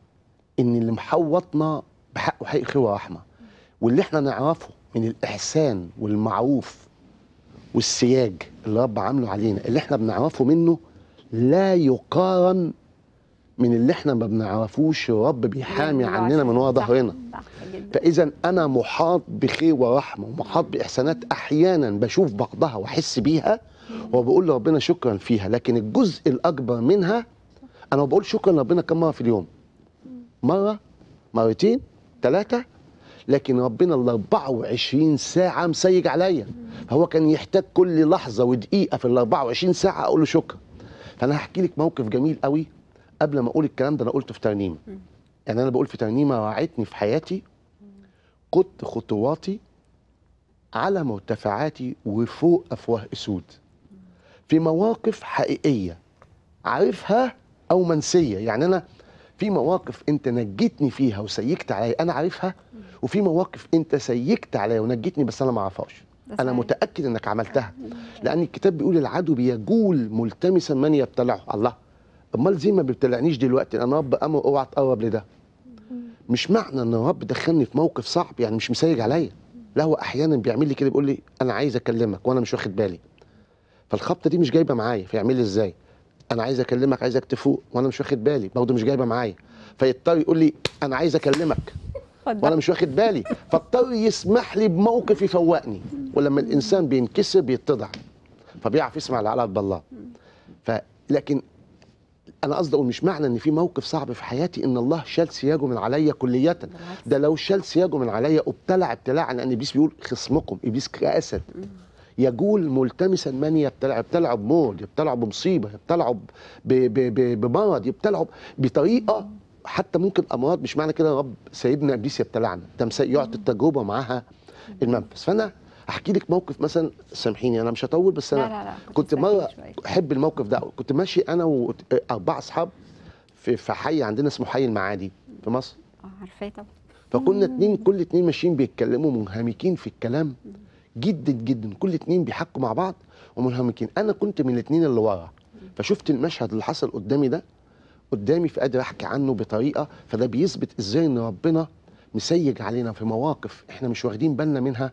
ان اللي محوطنا بحقه حق خير ورحمه واللي احنا نعرفه من الاحسان والمعروف والسياج اللي رب عامله علينا اللي احنا بنعرفه منه لا يقارن من اللي احنا ما بنعرفوش الرب بيحامي عننا من ورا ظهرنا صح جدا فاذا انا محاط بخير ورحمه ومحاط باحسانات احيانا بشوف بعضها واحس بيها وبقول لربنا شكرا فيها لكن الجزء الاكبر منها انا ما بقول شكرا لربنا كم مره في اليوم مره مرتين ثلاثه لكن ربنا ال 24 ساعه مسيج عليا فهو كان يحتاج كل لحظه ودقيقه في ال 24 ساعه اقول له شكرا فانا هحكي لك موقف جميل قوي قبل ما اقول الكلام ده انا قلته في ترنيمه يعني انا بقول في ترنيمه راعتني في حياتي قدت خطواتي على مرتفعاتي وفوق افواه اسود في مواقف حقيقيه عارفها او منسيه يعني انا في مواقف انت نجيتني فيها وسيكت عليا انا عارفها وفي مواقف انت سيكت عليا ونجيتني بس انا ما اعرفهاش ده انا صحيح. متاكد انك عملتها لان الكتاب بيقول العدو بيجول ملتمسا من يبتلعه الله امال زي ما بيبتلعنيش دلوقتي انا رب امر اوعى تقرب لده مش معنى ان الرب دخلني في موقف صعب يعني مش مسيج عليا لا هو احيانا بيعمل لي كده بيقول لي انا عايز اكلمك وانا مش واخد بالي فالخبطه دي مش جايبه معايا فيعمل لي ازاي انا عايز اكلمك عايزك تفوق وانا مش واخد بالي برضه مش جايبه معايا فيضطر يقول لي انا عايز اكلمك وانا مش واخد بالي فاضطر يسمح لي بموقف يفوقني ولما الانسان بينكسر بيتضع فبيعرف يسمع اللي على قلب الله فلكن انا قصدي اقول مش معنى ان في موقف صعب في حياتي ان الله شال سياجه من عليا كلية ده لو شال سياجه من عليا ابتلع ابتلاعا لان ابليس بيقول خصمكم ابليس كاسد يجول ملتمسا من يبتلع يبتلعه بموت يبتلعه بمصيبه يبتلعه ب- ب- ب- بمرض يبتلعه بطريقه حتى ممكن امراض مش معنى كده يا رب سيدنا ابليس يبتلعنا ده مس- يعطي التجربه معاها المنفذ فانا احكي لك موقف مثلا سامحيني انا مش هطول بس انا لا لا لا كنت تستحي مره شوية. احب الموقف ده أوي. كنت ماشي انا واربعه اصحاب في في حي عندنا اسمه حي المعادي في مصر اه عارفاه طبعا فكنا اتنين كل اتنين ماشيين بيتكلموا منهمكين في الكلام جدا جدا كل اتنين بيحكوا مع بعض ومنهمكين انا كنت من الاتنين اللي ورا فشفت المشهد اللي حصل قدامي ده قدامي فقادر احكي عنه بطريقه فده بيثبت ازاي ان ربنا مسيج علينا في مواقف احنا مش واخدين بالنا منها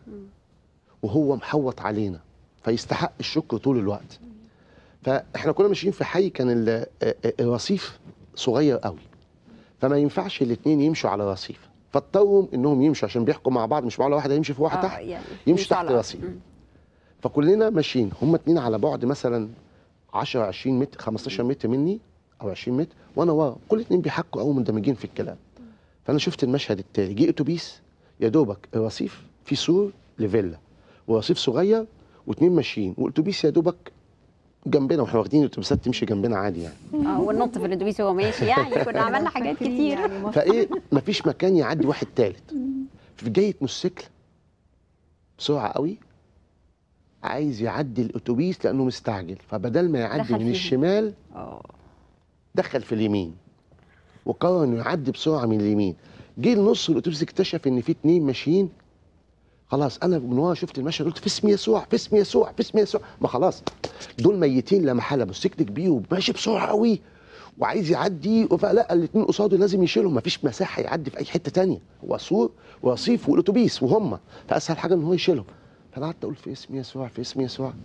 وهو محوط علينا فيستحق الشكر طول الوقت فاحنا كنا ماشيين في حي كان ال- الرصيف صغير قوي فما ينفعش الاثنين يمشوا على رصيف فاضطروا انهم يمشوا عشان بيحكوا مع بعض مش معقول واحد هيمشي في واحد آه، تحت يعني يمشي مش تحت على- رصيف. مم. فكلنا ماشيين هم اتنين على بعد مثلا 10 20 متر 15 متر مني او 20 متر وانا ورا كل اتنين بيحكوا او مندمجين في الكلام فانا شفت المشهد التالي جه اتوبيس يا دوبك الرصيف في سور لفيلا ورصيف صغير واتنين ماشيين والاتوبيس يا دوبك جنبنا واحنا واخدين الاتوبيسات تمشي جنبنا عادي يعني اه وننط في الاتوبيس وهو ماشي يعني كنا عملنا حاجات كتير فايه مفيش مكان يعدي واحد تالت في جايه موتوسيكل بسرعه قوي عايز يعدي الاتوبيس لانه مستعجل فبدل ما يعدي دخل من فيه. الشمال اه دخل في اليمين وقرر انه يعدي بسرعه من اليمين جه لنص الاتوبيس اكتشف ان في اتنين ماشيين خلاص انا من ورا شفت المشهد قلت في اسم يسوع في اسم يسوع في اسم يسوع ما خلاص دول ميتين لا محاله موتوسيكل كبير وماشي بسرعه قوي وعايز يعدي فلا الاثنين قصاده لازم يشيلهم مفيش مساحه يعدي في اي حته تانية هو سور ورصيف والاتوبيس وهم فاسهل حاجه ان هو يشيلهم فانا قعدت اقول في اسم يسوع في اسم يسوع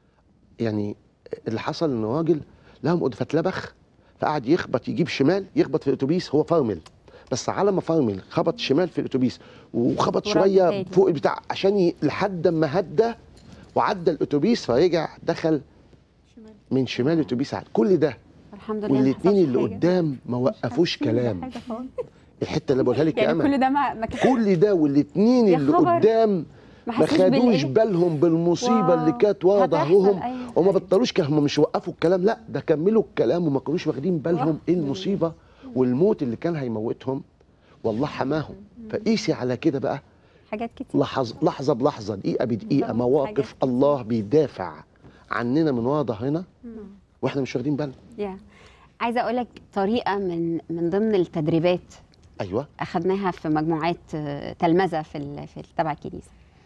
يعني اللي حصل ان راجل لهم قد فاتلبخ فقعد يخبط يجيب شمال يخبط في الاتوبيس هو فرمل بس على ما فرمل خبط شمال في الاتوبيس وخبط ورد شويه تاني. فوق البتاع عشان ي... لحد ما هدى وعدى الاتوبيس فرجع دخل من شمال الاتوبيس عاد كل ده الحمد لله ما والاثنين حصلش اللي حاجة. قدام ما وقفوش كلام حاجة خالص. الحته اللي بقولها لك يا يعني امل كل ده ما ما كانش كل ده والاثنين يا اللي خبر. قدام ما ما حسوش خدوش بالإيه؟ بالهم بالمصيبه اللي واو. كانت ورا هتحصل، ظهرهم أيوة. وما أيوة. بطلوش كلام هم مش وقفوا الكلام لا ده كملوا الكلام وما كانوش واخدين بالهم ايه المصيبه والموت اللي كان هيموتهم والله حماهم فقيسي على كده بقى حاجات كتير لحظه لحظه بلحظه دقيقه بدقيقه بالظبط، مواقف حاجات الله بيدافع عننا من ورا ظهرنا واحنا مش واخدين بالنا يا عايزه اقول لك طريقه من من ضمن التدريبات ايوه اخذناها في مجموعات آه، تلمذه في ال- في ال- تبع الكنيسه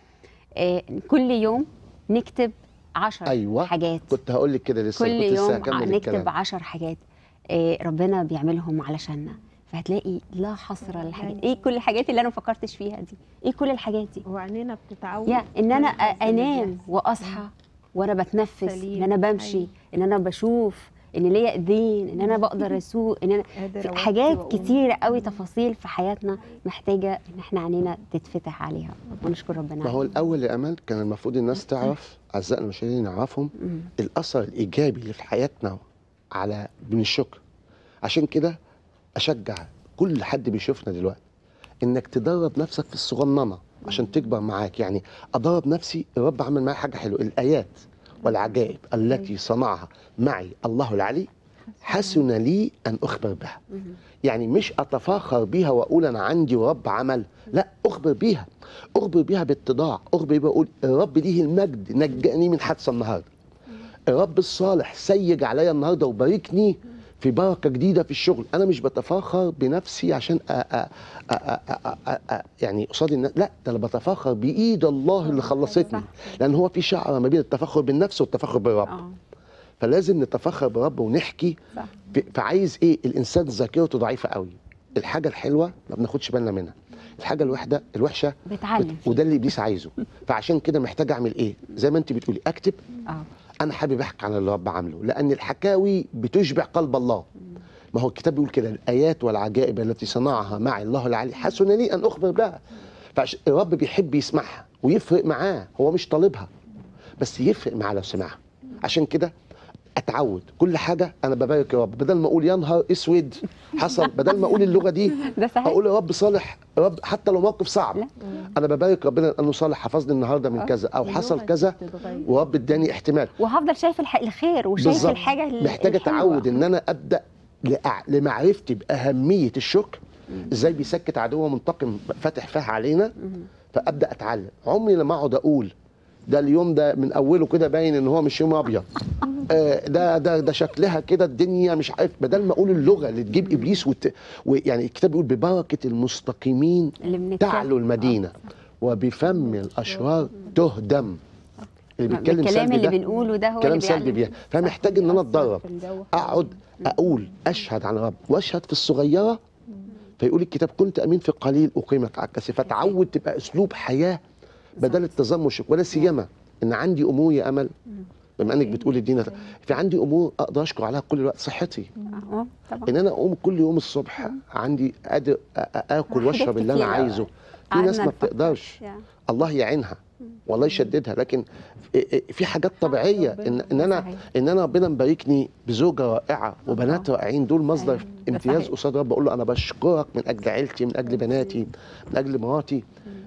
آه، كل يوم نكتب عشر أيوة. حاجات كنت هقول لك كده لسه كل كنت لسه يوم هكمل نكتب الكلام عشر حاجات آه، ربنا بيعملهم علشاننا فهتلاقي لا حصر للحاجات ايه كل الحاجات اللي انا ما فكرتش فيها دي ايه كل الحاجات دي وعينينا بتتعود يا ان انا تلمس أ- اللي انام بيحصل. واصحى وانا بتنفس سليم. ان انا بمشي أيوة. ان انا بشوف ان ليا ايدين ان انا بقدر اسوق ان انا قادر في أوطي حاجات وأقوم. كتيرة قوي تفاصيل في حياتنا محتاجة ان احنا عينينا تتفتح عليها ونشكر ربنا ما هو عليها. الاول يا امل كان المفروض الناس تعرف اعزائنا المشاهدين يعرفهم مم. الاثر الايجابي اللي في حياتنا على من الشكر عشان كده اشجع كل حد بيشوفنا دلوقتي انك تدرب نفسك في الصغننه عشان تكبر معاك يعني ادرب نفسي الرب عمل معايا حاجه حلوه الايات والعجائب التي صنعها معي الله العلي حسن لي ان اخبر بها مم. يعني مش اتفاخر بيها واقول انا عندي ورب عمل لا اخبر بيها اخبر بيها باتضاع اخبر بيها اقول الرب ليه المجد نجاني من حادثه النهارده الرب الصالح سيج عليا النهارده وباركني في بركه جديده في الشغل انا مش بتفاخر بنفسي عشان أ أ أ أ أ أ أ يعني قصاد الناس لا ده انا بتفاخر بايد الله اللي خلصتني لان هو في شعره ما بين التفاخر بالنفس والتفاخر بالرب اه فلازم نتفخر برب ونحكي صح. ف- فعايز ايه الانسان ذاكرته ضعيفه قوي الحاجه الحلوه ما بناخدش بالنا منها الحاجه الوحده الوحشه بتعلم وده اللي ابليس عايزه فعشان كده محتاج اعمل ايه زي ما انت بتقولي اكتب اه انا حابب احكي عن اللي رب عامله لان الحكاوي بتشبع قلب الله ما هو الكتاب بيقول كده الايات والعجائب التي صنعها معي الله العلي حسن لي ان اخبر بها فالرب بيحب يسمعها ويفرق معاه هو مش طالبها بس يفرق معاه لو سمعها عشان كده اتعود كل حاجه انا ببارك يا رب بدل ما اقول يا نهار اسود حصل بدل ما اقول اللغه دي ده صحيح اقول يا رب صالح يا رب حتى لو موقف صعب لا. انا ببارك ربنا انه صالح حفظني النهارده من كذا او حصل كذا ورب اداني احتمال وهفضل شايف الح... الخير وشايف بالظبط. الحاجة ال- محتاج الحلوة. اتعود ان انا ابدا لأع... لمعرفتي باهميه الشكر ازاي بيسكت عدو منتقم فاتح فاه علينا فابدا اتعلم عمري لما اقعد اقول ده اليوم ده من اوله كده باين ان هو مش يوم ابيض آه ده ده ده شكلها كده الدنيا مش عارف بدل ما اقول اللغه اللي تجيب ابليس وت... ويعني الكتاب بيقول ببركه المستقيمين اللي بنتكلم تعلو المدينه وبفم الاشرار تهدم اللي بيتكلم الكلام سلبي اللي ده بنقوله ده هو كلام اللي سلبي بيعلم بيها فمحتاج ان انا اتدرب اقعد اقول اشهد عن رب واشهد في الصغيره فيقول الكتاب كنت امين في القليل اقيمك على الكثير فتعود تبقى اسلوب حياه بدل التذمر والشك ولا سيما ان عندي امور يا امل بما انك بتقولي ادينا في عندي امور اقدر اشكر عليها كل الوقت صحتي اه طبعا ان انا اقوم كل يوم الصبح عندي قادر أ- أ- اكل حاجات واشرب اللي انا كتيرة. عايزه في قعدنا ناس ما نفكر. بتقدرش يا. الله يعينها والله يشددها لكن في حاجات طبيعيه ان ان انا صحيح. ان انا ربنا مباركني بزوجه رائعه وبنات رائعين دول مصدر أيوة، ده امتياز صحيح. قصاد رب بقول له انا بشكرك من اجل عيلتي من اجل بناتي من اجل مراتي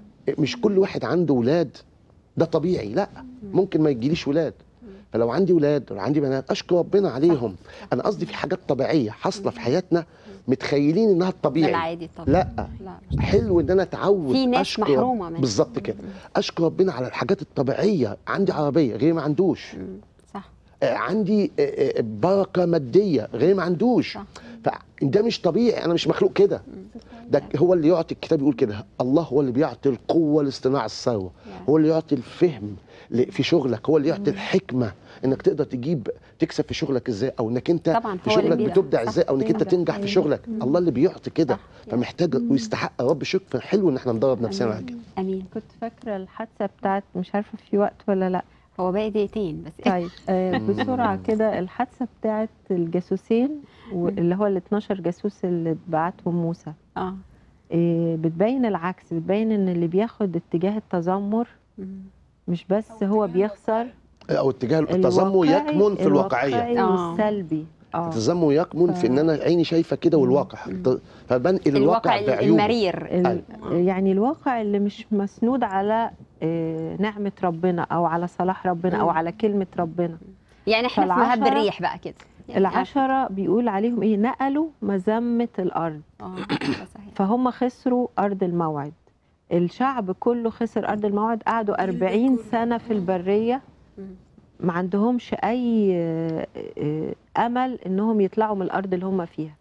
مش كل واحد عنده ولاد ده طبيعي لا ممكن ما يجيليش ولاد فلو عندي ولاد ولا عندي بنات اشكر ربنا عليهم انا قصدي في حاجات طبيعيه حاصله في حياتنا متخيلين انها ده الطبيعي العادي طبعا لا لا مش حلو ان انا اتعود في ناس أشكر محرومة منها. بالظبط كده اشكر ربنا على الحاجات الطبيعيه عندي عربيه غير ما عندوش مم. صح آه، عندي آه، آه، بركه ماديه غير ما عندوش صح. فده مش طبيعي انا مش مخلوق كده ده هو اللي يعطي الكتاب يقول كده الله هو اللي بيعطي القوه لاصطناع الثروه هو اللي يعطي الفهم ل- في شغلك هو اللي يعطي الحكمه انك تقدر تجيب تكسب في شغلك ازاي او انك انت طبعاً، في هو اللي شغلك بيبدأ. بتبدع صح، ازاي او انك انت بيبدع. تنجح في شغلك الله اللي بيعطي كده صح. فمحتاج ويستحق رب شكر فحلو ان احنا ندرب نفسنا على كده امين كنت فاكره الحادثه بتاعت مش عارفه في وقت ولا لا هو باقي دقيقتين بس طيب آه بسرعه كده الحادثه بتاعت الجاسوسين واللي هو ال 12 جاسوس اللي اتبعتهم موسى اه آه بتبين العكس بتبين ان اللي بياخد اتجاه التذمر مم. مش بس هو بيخسر او اتجاه التذمر الواقعي- يكمن في الواقعيه الواقعي آه. والسلبي اه التذمر يكمن في ان انا عيني شايفه كده والواقع فبنقل الواقع الواقع بعيوبه المرير ال- يعني الواقع اللي مش مسنود على آه، نعمة ربنا أو على صلاح ربنا أو مم. على كلمة ربنا يعني احنا في مهب فالعشرة- الريح بقى كده يعني العشرة بيقول عليهم إيه نقلوا مذمة الأرض اه ده صحيح فهم خسروا أرض الموعد الشعب كله خسر أرض الموعد قعدوا أربعين سنة في البرية مم. ما عندهمش أي آه، آه، أمل إنهم يطلعوا من الأرض اللي هم فيها واو.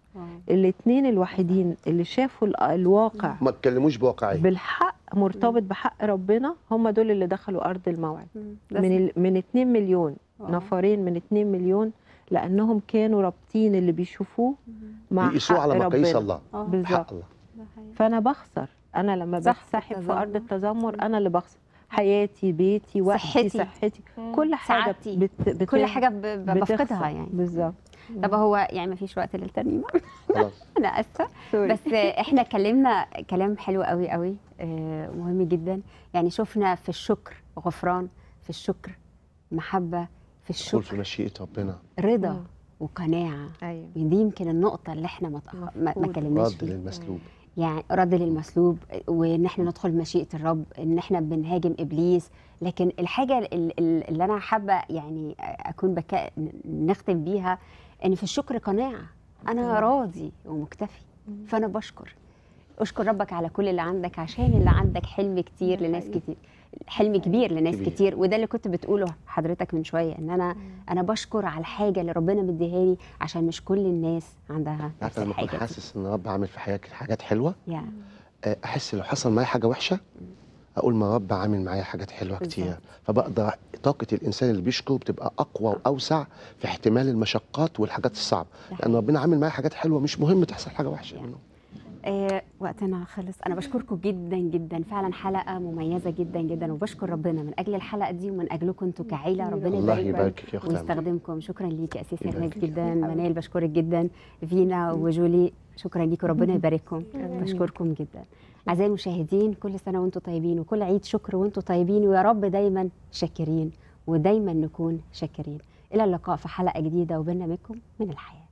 الاثنين الوحيدين اللي شافوا ال- الواقع ما تكلموش بواقعيه بالحق مرتبط بحق ربنا هم دول اللي دخلوا ارض الموعد ده من ال... من 2 مليون آه. نفرين من 2 مليون لانهم كانوا رابطين اللي بيشوفوه مع بيقيسوه حق على مقاييس ربنا. الله آه. بالظبط حق الله ده حقيقي. فانا بخسر انا لما صح، بتسحب في التذمر. ارض التذمر انا اللي بخسر حياتي بيتي وقتي صحتي. صحتي كل حاجه سعادتي. بت... بت... كل حاجه ب- ب- بتخسر. بفقدها يعني بالظبط طب هو يعني ما فيش وقت للترنيمه خلاص انا اسفه بس احنا اتكلمنا كلام حلو قوي قوي آه، مهم جدا يعني شفنا في الشكر غفران في الشكر محبه في دخول في الشكر مشيئه ربنا رضا مم. وقناعه ايوه دي يمكن النقطه اللي احنا ما تأخ- ما- ما مفقودة. اتكلمناش رد فيها للمسلوب يعني رد للمسلوب وان احنا ندخل مشيئه الرب ان احنا بنهاجم ابليس لكن الحاجه ال- ال- اللي انا حابه يعني اكون بكا نختم بيها ان في الشكر قناعه انا راضي ومكتفي فانا بشكر اشكر ربك على كل اللي عندك عشان اللي عندك حلم كتير لناس كتير حلم كبير لناس كبير. كتير وده اللي كنت بتقوله حضرتك من شويه ان انا انا بشكر على الحاجه اللي ربنا مديها لي عشان مش كل الناس عندها نفس عارفه لما اكون الحاجه دي. حاسس ان رب عامل في حياتي حاجات حلوه يا آه، احس لو حصل معايا حاجه وحشه اقول ما رب عامل معايا حاجات حلوه كتير بالظبط. فبقدر طاقه الانسان اللي بيشكر بتبقى اقوى واوسع في احتمال المشقات والحاجات الصعبه لان ربنا عامل معايا حاجات حلوه مش مهم تحصل حاجه وحشه يعني. منه آه وقتنا خلص انا بشكركم جدا جدا فعلا حلقه مميزه جدا جدا وبشكر ربنا من اجل الحلقه دي ومن اجلكم انتوا كعيله ربنا الله يبارككم يباركك يا اختي أمل. ويستخدمكم شكرا ليك يا اسيس يبارك هناك فيك. جدا منال بشكرك جدا فينا وجولي شكرا ليكم ربنا يبارككم بشكركم جدا اعزائي المشاهدين كل سنه وانتم طيبين وكل عيد شكر وانتم طيبين ويا رب دايما شاكرين ودايما نكون شاكرين الى اللقاء في حلقه جديده وبرنامجكم من الحياه